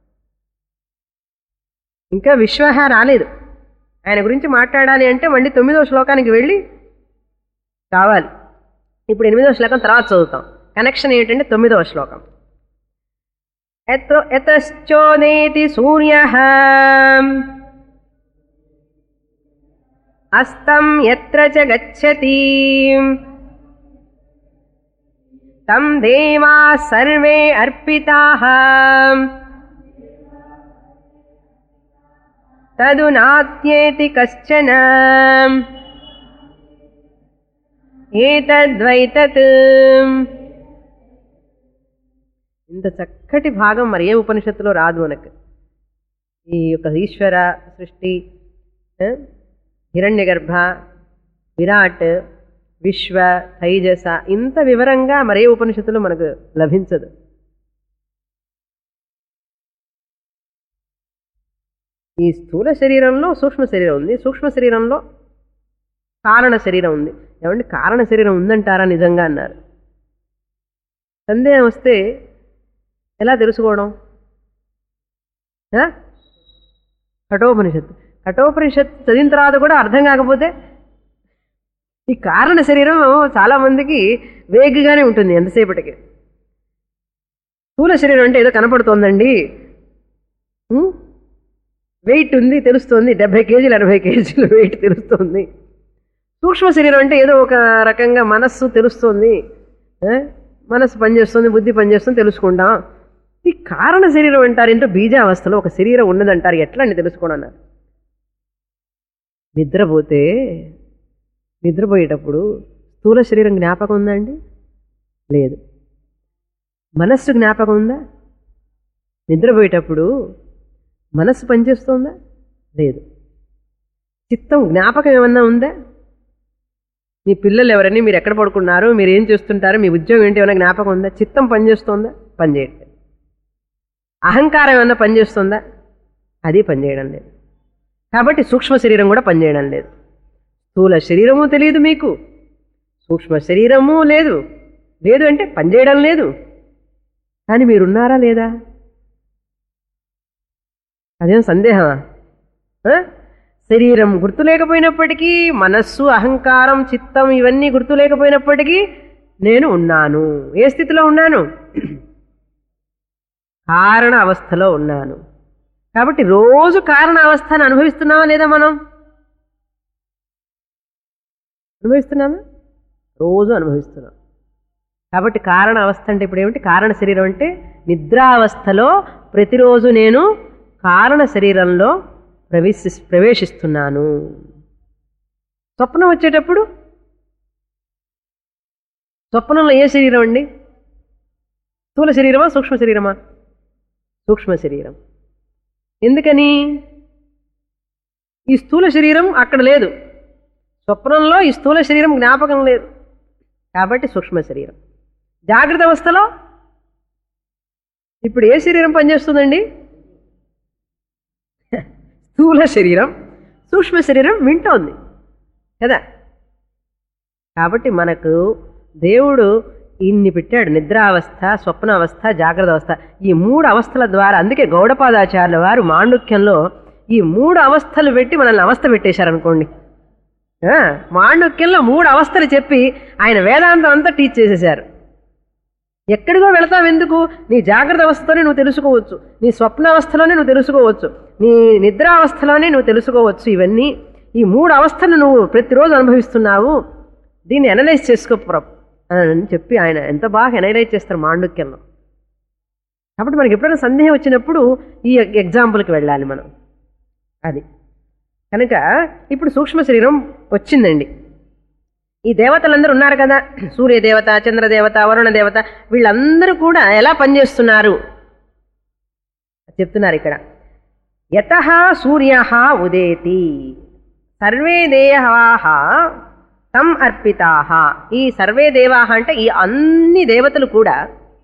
ఇంకా విశ్వహ రాలేదు ఆయన గురించి మాట్లాడాలి అంటే మళ్ళీ తొమ్మిదో శ్లోకానికి వెళ్ళి కావాలి ఇప్పుడు ఎనిమిదవ శ్లోకం తర్వాత చదువుతాం కనెక్షన్ ఏంటంటే తొమ్మిదవ శ్లోకం ఎత్ర- ఎతశ్చోదేతి సూర్య అస్తం ఎత్ర చ గచ్చతి తం దేవా సర్వే అర్పితాః తదు నాత్యేతి కశ్చన ఏతద్వైతత్ ఇంత చక్కటి భాగం మరి ఏ ఉపనిషత్తులో రాదు మనకు ఈ యొక్క ఈశ్వర సృష్టి ఆ, హిరణ్యగర్భ విరాట్ విశ్వ తైజస ఇంత వివరంగా మరే ఉపనిషత్తులో మనకు లభించదు ఈ స్థూల శరీరంలో సూక్ష్మ శరీరం ఉంది సూక్ష్మ శరీరంలో కారణ శరీరం ఉంది ఏమంటే కారణ శరీరం ఉందంటారా నిజంగా అన్నారు సందేహం వస్తే ఎలా తెలుసుకోవడం ఆ? కఠోపనిషత్తు కఠోపనిషత్తు చదివిన తర్వాత కూడా అర్థం కాకపోతే ఈ కారణ శరీరం చాలా మందికి వేగ్గానే ఉంటుంది ఎంతసేపటికి స్థూల శరీరం అంటే ఏదో కనపడుతోందండి ఉం? వెయిట్ ఉంది తెలుస్తుంది డెబ్బై కేజీలు ఎనభై కేజీలు వెయిట్ తెలుస్తుంది సూక్ష్మ శరీరం అంటే ఏదో ఒక రకంగా మనస్సు తెలుస్తుంది ఆ? మనస్సు పనిచేస్తుంది బుద్ధి పనిచేస్తుంది తెలుసుకుంటాం ఈ కారణ శరీరం అంటారు ఏంటో బీజావస్థలో ఒక శరీరం ఉన్నదంటారు ఎట్లా అని తెలుసుకోండి అన్నారు నిద్రపోతే నిద్రపోయేటప్పుడు స్థూల శరీరం జ్ఞాపకం ఉందా అండి లేదు మనస్సు జ్ఞాపకం ఉందా నిద్రపోయేటప్పుడు మనస్సు పనిచేస్తుందా లేదు చిత్తం జ్ఞాపకం ఏమన్నా ఉందా మీ పిల్లలు ఎవరని మీరు ఎక్కడ పడుకున్నారు మీరు ఏం చేస్తుంటారు మీ ఉద్యోగం ఏంటి ఏమైనా జ్ఞాపకం ఉందా చిత్తం పనిచేస్తుందా పనిచేయట్లేదు అహంకారం ఏమన్నా పనిచేస్తుందా అది పనిచేయడం లేదు కాబట్టి సూక్ష్మ శరీరం కూడా పనిచేయడం లేదు స్థూల శరీరము తెలియదు మీకు సూక్ష్మ శరీరము లేదు లేదు అంటే పనిచేయడం లేదు కానీ మీరున్నారా లేదా అదేం సందేహమా ఆ? శరీరం గుర్తు లేకపోయినప్పటికీ మనస్సు అహంకారం చిత్తం ఇవన్నీ గుర్తు లేకపోయినప్పటికీ నేను ఉన్నాను ఏ స్థితిలో ఉన్నాను కారణ అవస్థలో ఉన్నాను కాబట్టి రోజు కారణ అవస్థను అనుభవిస్తున్నామా లేదా మనం అనుభవిస్తున్నామా రోజు అనుభవిస్తున్నాం కాబట్టి కారణ అవస్థ అంటే ఇప్పుడు ఏమిటి కారణ శరీరం అంటే నిద్రావస్థలో ప్రతిరోజు నేను కారణ శరీరంలో ప్రవేశి ప్రవేశిస్తున్నాను స్వప్నం వచ్చేటప్పుడు స్వప్నంలో ఏ శరీరం అండి స్థూల శరీరమా సూక్ష్మ శరీరమా సూక్ష్మ శరీరం ఎందుకని ఈ స్థూల శరీరం అక్కడ లేదు స్వప్నంలో ఈ స్థూల శరీరం జ్ఞాపకం లేదు కాబట్టి సూక్ష్మ శరీరం జాగ్రత్త అవస్థలో ఇప్పుడు ఏ శరీరం పనిచేస్తుందండి స్థూల శరీరం సూక్ష్మ శరీరం వింటోంది కదా కాబట్టి మనకు దేవుడు ఇన్ని పెట్టాడు నిద్రావస్థ స్వప్నావస్థ జాగ్రత్త అవస్థ ఈ మూడు అవస్థల ద్వారా అందుకే గౌడపాదాచార్యుల వారు మాండుక్యంలో ఈ మూడు అవస్థలు పెట్టి మనల్ని అవస్థ పెట్టేశారనుకోండి ఆ, మాండుక్యంలో మూడు అవస్థలు చెప్పి ఆయన వేదాంతం అంతా టీచ్ చేసేశారు ఎక్కడికో వెళతావు ఎందుకు నీ జాగ్రత్త అవస్థలోనే నువ్వు తెలుసుకోవచ్చు నీ స్వప్నావస్థలోనే నువ్వు తెలుసుకోవచ్చు నీ నిద్రావస్థలోనే నువ్వు తెలుసుకోవచ్చు ఇవన్నీ ఈ మూడు అవస్థలు నువ్వు ప్రతిరోజు అనుభవిస్తున్నావు దీన్ని అనలైజ్ చేసుకో ప్ర- అని చెప్పి ఆయన ఎంత బాగా అనలైజ్ చేస్తారు మాండుక్యంలో కాబట్టి మనకి ఎప్పుడైనా సందేహం వచ్చినప్పుడు ఈ ఎగ్జాంపుల్కి వెళ్ళాలి మనం అది కనుక ఇప్పుడు సూక్ష్మ శరీరం వచ్చిందండి ఈ దేవతలందరూ ఉన్నారు కదా సూర్యదేవత చంద్రదేవత వరుణ దేవత వీళ్ళందరూ కూడా ఎలా పనిచేస్తున్నారు చెప్తున్నారు ఇక్కడ యత సూర్య ఉదేతి సర్వే దేవాహ తం అర్పితాహ ఈ సర్వే దేవాహ అంటే ఈ అన్ని దేవతలు కూడా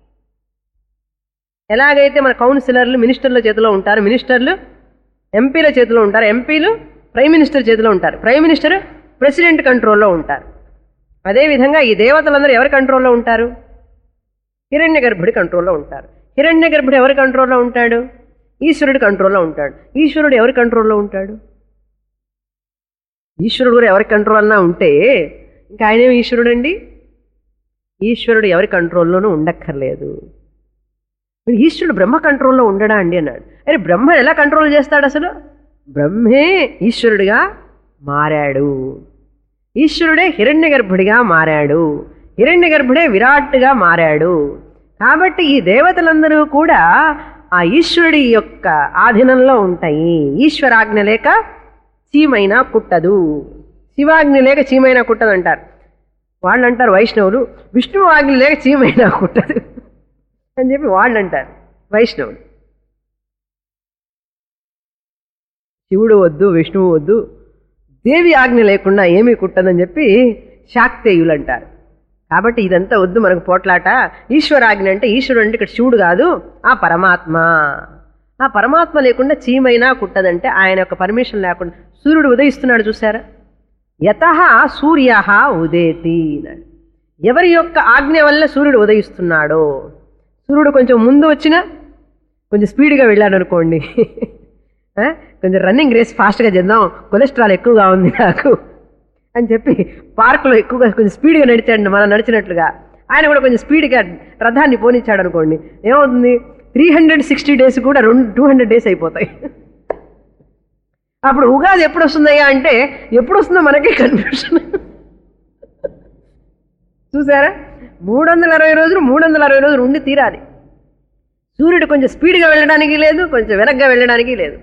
ఎలాగైతే మన కౌన్సిలర్లు మినిస్టర్ల చేతిలో ఉంటారు మినిస్టర్లు ఎంపీల చేతిలో ఉంటారు ఎంపీలు ప్రైమ్ మినిస్టర్ చేతిలో ఉంటారు ప్రైమ్ మినిస్టర్ ప్రెసిడెంట్ కంట్రోల్లో ఉంటారు అదేవిధంగా ఈ దేవతలందరూ ఎవరి కంట్రోల్లో ఉంటారు హిరణ్య గర్భుడి కంట్రోల్లో ఉంటారు హిరణ్య గర్భుడు ఎవరి కంట్రోల్లో ఉంటాడు ఈశ్వరుడి కంట్రోల్లో ఉంటాడు ఈశ్వరుడు ఎవరి కంట్రోల్లో ఉంటాడు ఈశ్వరుడు కూడా ఎవరి కంట్రోల్లో ఉంటే ఇంకా ఆయనేమి ఈశ్వరుడు అండి ఈశ్వరుడు ఎవరి కంట్రోల్లోనూ ఉండక్కర్లేదు మరి ఈశ్వరుడు బ్రహ్మ కంట్రోల్లో ఉండడా అండి అన్నాడు అరే బ్రహ్మ ఎలా కంట్రోల్ చేస్తాడు అసలు బ్రహ్మే ఈశ్వరుడిగా మారాడు ఈశ్వరుడే హిరణ్య గర్భుడిగా మారాడు హిరణ్య గర్భుడే విరాట్గా మారాడు కాబట్టి ఈ దేవతలందరూ కూడా ఆ ఈశ్వరుడి యొక్క ఆధీనంలో ఉంటాయి ఈశ్వరాజ్ఞ లేక చీమైనా కుట్టదు శివాజ్ఞ లేక చీమైనా కుట్టదు అంటారు వాళ్ళు అంటారు వైష్ణవులు విష్ణువు ఆజ్ఞ లేక చీమైనా కుట్టదు అని చెప్పి వాళ్ళు అంటారు వైష్ణవులు శివుడు వద్దు విష్ణువు వద్దు దేవి ఆజ్ఞ లేకుండా ఏమీ కుట్టదని చెప్పి శాక్తేయులు అంటారు కాబట్టి ఇదంతా వద్దు మనకు పోట్లాట ఈశ్వరాజ్ఞ అంటే ఈశ్వరుడు అంటే ఇక్కడ శివుడు కాదు ఆ పరమాత్మ ఆ పరమాత్మ లేకుండా చీమైనా కుట్టదంటే ఆయన యొక్క పర్మిషన్ లేకుండా సూర్యుడు ఉదయిస్తున్నాడు చూసారా యత సూర్య ఉదేతి అన్నాడు ఎవరి యొక్క ఆజ్ఞ వల్ల సూర్యుడు ఉదయిస్తున్నాడో సూర్యుడు కొంచెం ముందు వచ్చినా కొంచెం స్పీడ్గా వెళ్ళాడు అనుకోండి ఆ, కొంచెం రన్నింగ్ రేస్ ఫాస్ట్గా చేద్దాం కొలెస్ట్రాల్ ఎక్కువగా ఉంది నాకు అని చెప్పి పార్కులో ఎక్కువగా కొంచెం స్పీడ్గా నడిచాడు మనం నడిచినట్లుగా ఆయన కూడా కొంచెం స్పీడ్గా రథాన్ని పోనిచ్చాడు అనుకోండి ఏమవుతుంది త్రీ హండ్రెడ్ సిక్స్టీ డేస్ కూడా రెండు టూ హండ్రెడ్ డేస్ అయిపోతాయి అప్పుడు ఉగాది ఎప్పుడు వస్తుందయ్యా అంటే ఎప్పుడు వస్తుందో మనకే కన్ఫ్యూషన్ చూసారా మూడు వందల అరవై రోజులు మూడు వందల అరవై రోజులు ఉండి తీరాలి సూర్యుడు కొంచెం స్పీడ్గా వెళ్ళడానికి లేదు కొంచెం వెనక్గా వెళ్ళడానికి లేదు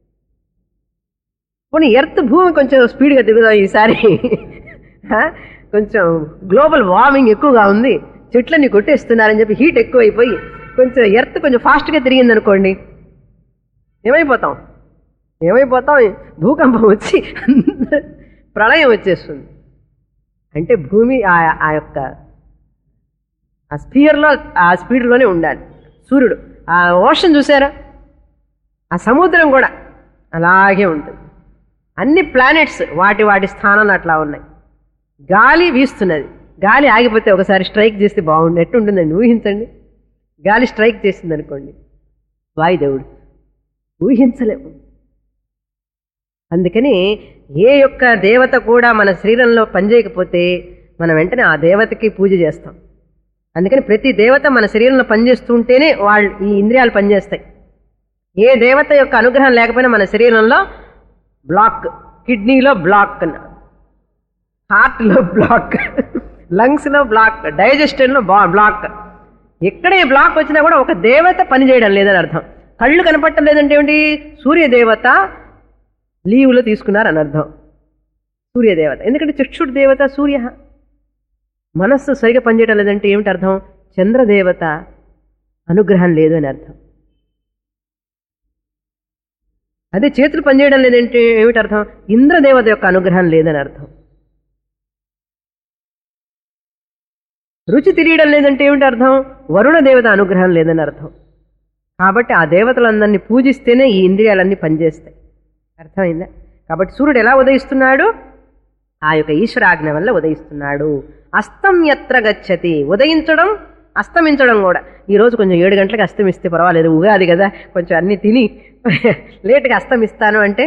పోనీ ఎర్త్ భూమి కొంచెం స్పీడ్గా తిరుగుదాం ఈసారి ఆ? కొంచెం గ్లోబల్ వార్మింగ్ ఎక్కువగా ఉంది చెట్లన్నీ కొట్టేస్తున్నారని చెప్పి హీట్ ఎక్కువైపోయి కొంచెం ఎర్త్ కొంచెం ఫాస్ట్గా తిరిగింది అనుకోండి ఏమైపోతాం ఏమైపోతాం భూకంపం వచ్చి ప్రళయం వచ్చేస్తుంది అంటే భూమి ఆ ఆ యొక్క ఆ స్పీయర్లో ఆ స్పీడ్లోనే ఉండాలి సూర్యుడు ఆ ఓషన్ చూసారా ఆ సముద్రం కూడా అలాగే ఉంటుంది అన్ని ప్లానెట్స్ వాటి వాటి స్థానాలు అట్లా ఉన్నాయి గాలి వీస్తున్నది గాలి ఆగిపోతే ఒకసారి స్ట్రైక్ చేస్తే బాగుండు ఎట్టుంటుందండి ఊహించండి గాలి స్ట్రైక్ చేసింది అనుకోండి వాయుదేవుడు ఊహించలేము అందుకని ఏ యొక్క దేవత కూడా మన శరీరంలో పనిచేయకపోతే మనం వెంటనే ఆ దేవతకి పూజ చేస్తాం అందుకని ప్రతి దేవత మన శరీరంలో పనిచేస్తుంటేనే వాళ్ళు ఈ ఇంద్రియాలు పనిచేస్తాయి ఏ దేవత యొక్క అనుగ్రహం లేకపోయినా మన శరీరంలో బ్లాక్ కిడ్నీలో బ్లాక్ హార్ట్లో బ్లాక్ లంగ్స్లో బ్లాక్ డైజెషన్లో బా బ్లాక్ ఎక్కడ ఏ బ్లాక్ వచ్చినా కూడా ఒక దేవత పనిచేయడం లేదని అర్థం కళ్ళు కనపడటం లేదంటే ఏమిటి సూర్యదేవత లీవ్లో తీసుకున్నారని అర్థం సూర్యదేవత ఎందుకంటే చక్షుడు దేవత సూర్య మనస్సు సరిగా పనిచేయడం లేదంటే ఏమిటి అర్థం చంద్రదేవత అనుగ్రహం లేదు అని అర్థం అదే చేతులు పనిచేయడం లేదంటే ఏమిటి అర్థం ఇంద్రదేవత యొక్క అనుగ్రహం లేదని అర్థం రుచి తెలియడం లేదంటే ఏమిటి అర్థం వరుణ దేవత అనుగ్రహం లేదని అర్థం కాబట్టి ఆ దేవతలందరినీ పూజిస్తేనే ఈ ఇంద్రియాలన్నీ పనిచేస్తాయి అర్థమైందా కాబట్టి సూర్యుడు ఎలా ఉదయిస్తున్నాడు ఆ యొక్క ఈశ్వరాజ్ఞ వల్ల ఉదయిస్తున్నాడు అస్తం ఎత్ర గచ్చతి ఉదయించడం అస్తమించడం కూడా ఈరోజు కొంచెం ఏడు గంటలకు అస్తమిస్తే పర్వాలేదు ఉగాది కదా కొంచెం అన్ని తిని లేటుగా అస్తమిస్తాను అంటే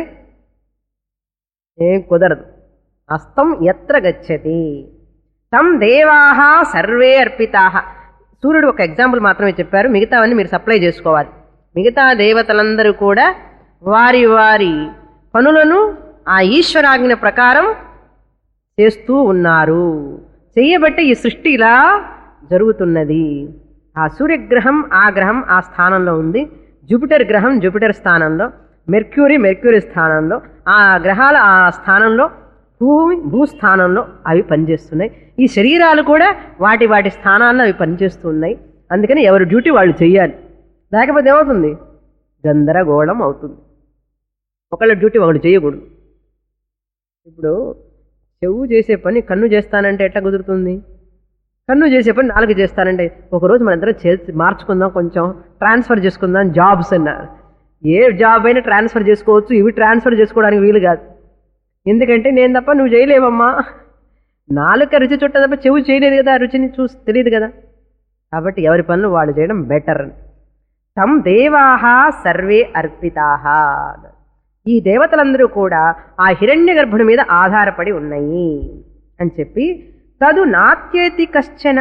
ఏం కుదరదు అస్తం ఎత్ర గచ్చతి తం దేవాహ సర్వే అర్పితాహ సూర్యుడు ఒక ఎగ్జాంపుల్ మాత్రమే చెప్పారు మిగతావన్నీ మీరు సప్లై చేసుకోవాలి మిగతా దేవతలందరూ కూడా వారి వారి పనులను ఆ ఈశ్వరాజ్ఞ ప్రకారం చేస్తూ ఉన్నారు చెయ్యబట్టి ఈ సృష్టి ఇలా జరుగుతున్నది ఆ సూర్యగ్రహం ఆ గ్రహం ఆ స్థానంలో ఉంది జూపిటర్ గ్రహం జూపిటర్ స్థానంలో మెర్క్యూరీ మెర్క్యూరీ స్థానంలో ఆ గ్రహాల ఆ స్థానంలో భూమి భూస్థానంలో అవి పనిచేస్తున్నాయి ఈ శరీరాలు కూడా వాటి వాటి స్థానాల్లో అవి పనిచేస్తున్నాయి అందుకని ఎవరి డ్యూటీ వాళ్ళు చెయ్యాలి లేకపోతే ఏమవుతుంది గందరగోళం అవుతుంది ఒకళ్ళ డ్యూటీ ఒకళ్ళు చేయకూడదు ఇప్పుడు చెవు చేసే పని కన్ను చేస్తానంటే ఎట్లా కుదురుతుంది కన్ను చేసే పని నాలుగు చేస్తానంటే ఒకరోజు మన ఇద్దరం చేసి మార్చుకుందాం కొంచెం ట్రాన్స్ఫర్ చేసుకుందాం జాబ్స్ అన్నారు ఏ జాబ్ అయినా ట్రాన్స్ఫర్ చేసుకోవచ్చు ఇవి ట్రాన్స్ఫర్ చేసుకోవడానికి వీలు కాదు ఎందుకంటే నేను తప్ప నువ్వు చేయలేవమ్మా నాలుక రుచి చుట్ట తప్ప చెవు చేయలేదు కదా ఆ రుచిని చూసి తెలియదు కదా కాబట్టి ఎవరి పనులు వాళ్ళు చేయడం బెటర్ తం దేవాహ సర్వే అర్పితాహ ఈ దేవతలందరూ కూడా ఆ హిరణ్య గర్భుడి మీద ఆధారపడి ఉన్నాయి అని చెప్పి తదు నాత్యేతి కశ్చన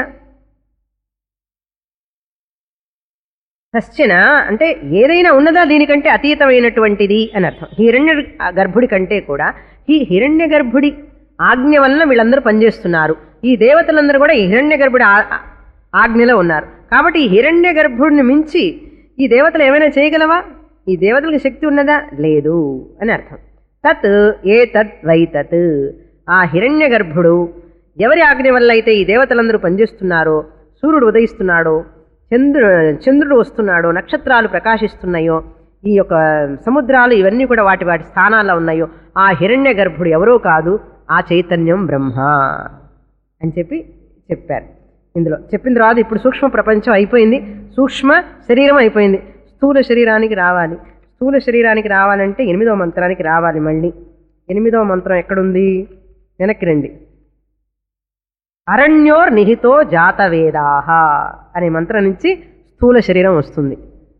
కశ్చన అంటే ఏదైనా ఉన్నదా దీనికంటే అతీతమైనటువంటిది అని అర్థం హిరణ్య గర్భుడి కంటే కూడా ఈ హిరణ్య గర్భుడి ఆజ్ఞ వలన వీళ్ళందరూ పనిచేస్తున్నారు ఈ దేవతలందరూ కూడా ఈ హిరణ్య గర్భుడి ఆ- ఆజ్ఞలో ఉన్నారు కాబట్టి ఈ హిరణ్య గర్భుడిని మించి ఈ దేవతలు ఏమైనా చేయగలవా ఈ దేవతలకు శక్తి ఉన్నదా లేదు అని అర్థం తత్ ఏ తత్ వై తత్ ఆ హిరణ్య గర్భుడు ఎవరి ఆజ్ఞ వల్ల అయితే ఈ దేవతలందరూ పనిచేస్తున్నారో సూర్యుడు ఉదయిస్తున్నాడో చంద్రు చంద్రుడు వస్తున్నాడో నక్షత్రాలు ప్రకాశిస్తున్నాయో ఈ యొక్క సముద్రాలు ఇవన్నీ కూడా వాటి వాటి స్థానాల్లో ఉన్నాయో ఆ హిరణ్య గర్భుడు ఎవరో కాదు ఆ చైతన్యం బ్రహ్మ అని చెప్పి చెప్పారు ఇందులో చెప్పిన తర్వాత ఇప్పుడు సూక్ష్మ ప్రపంచం అయిపోయింది సూక్ష్మ శరీరం అయిపోయింది స్థూల శరీరానికి రావాలి స్థూల శరీరానికి రావాలంటే ఎనిమిదవ మంత్రానికి రావాలి మళ్ళీ ఎనిమిదవ మంత్రం ఎక్కడుంది వెనక్కి రండి అరణ్యోర్ నిహితో జాతవేదాహ అనే మంత్రం నుంచి స్థూల శరీరం వస్తుంది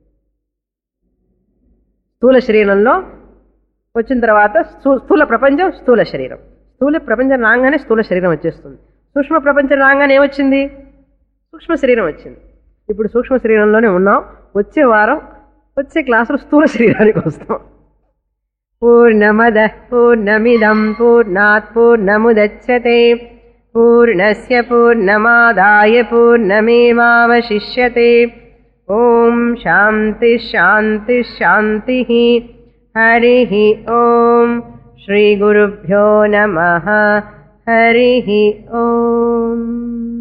స్థూల శరీరంలో వచ్చిన తర్వాత స్థూ- స్థూల ప్రపంచం స్థూల శరీరం స్థూల ప్రపంచం రాగానే స్థూల శరీరం వచ్చేస్తుంది సూక్ష్మ ప్రపంచం రాగానే ఏమొచ్చింది సూక్ష్మ శరీరం వచ్చింది ఇప్పుడు సూక్ష్మ శరీరంలోనే ఉన్నాం వచ్చే వారం వచ్చే క్లాసులో స్థూల శరీరానికి వస్తాం పూర్ణమద పూర్ణమిదం పూర్ణాత్ పూర్ణముదచ్చతే పూర్ణస్య పూర్ణమాదాయ పూర్ణమేవావశిష్యతే ఓం శాంతి శాంతి శాంతి హరి ఓం శ్రీ గురుభ్యో నమ హరి ఓం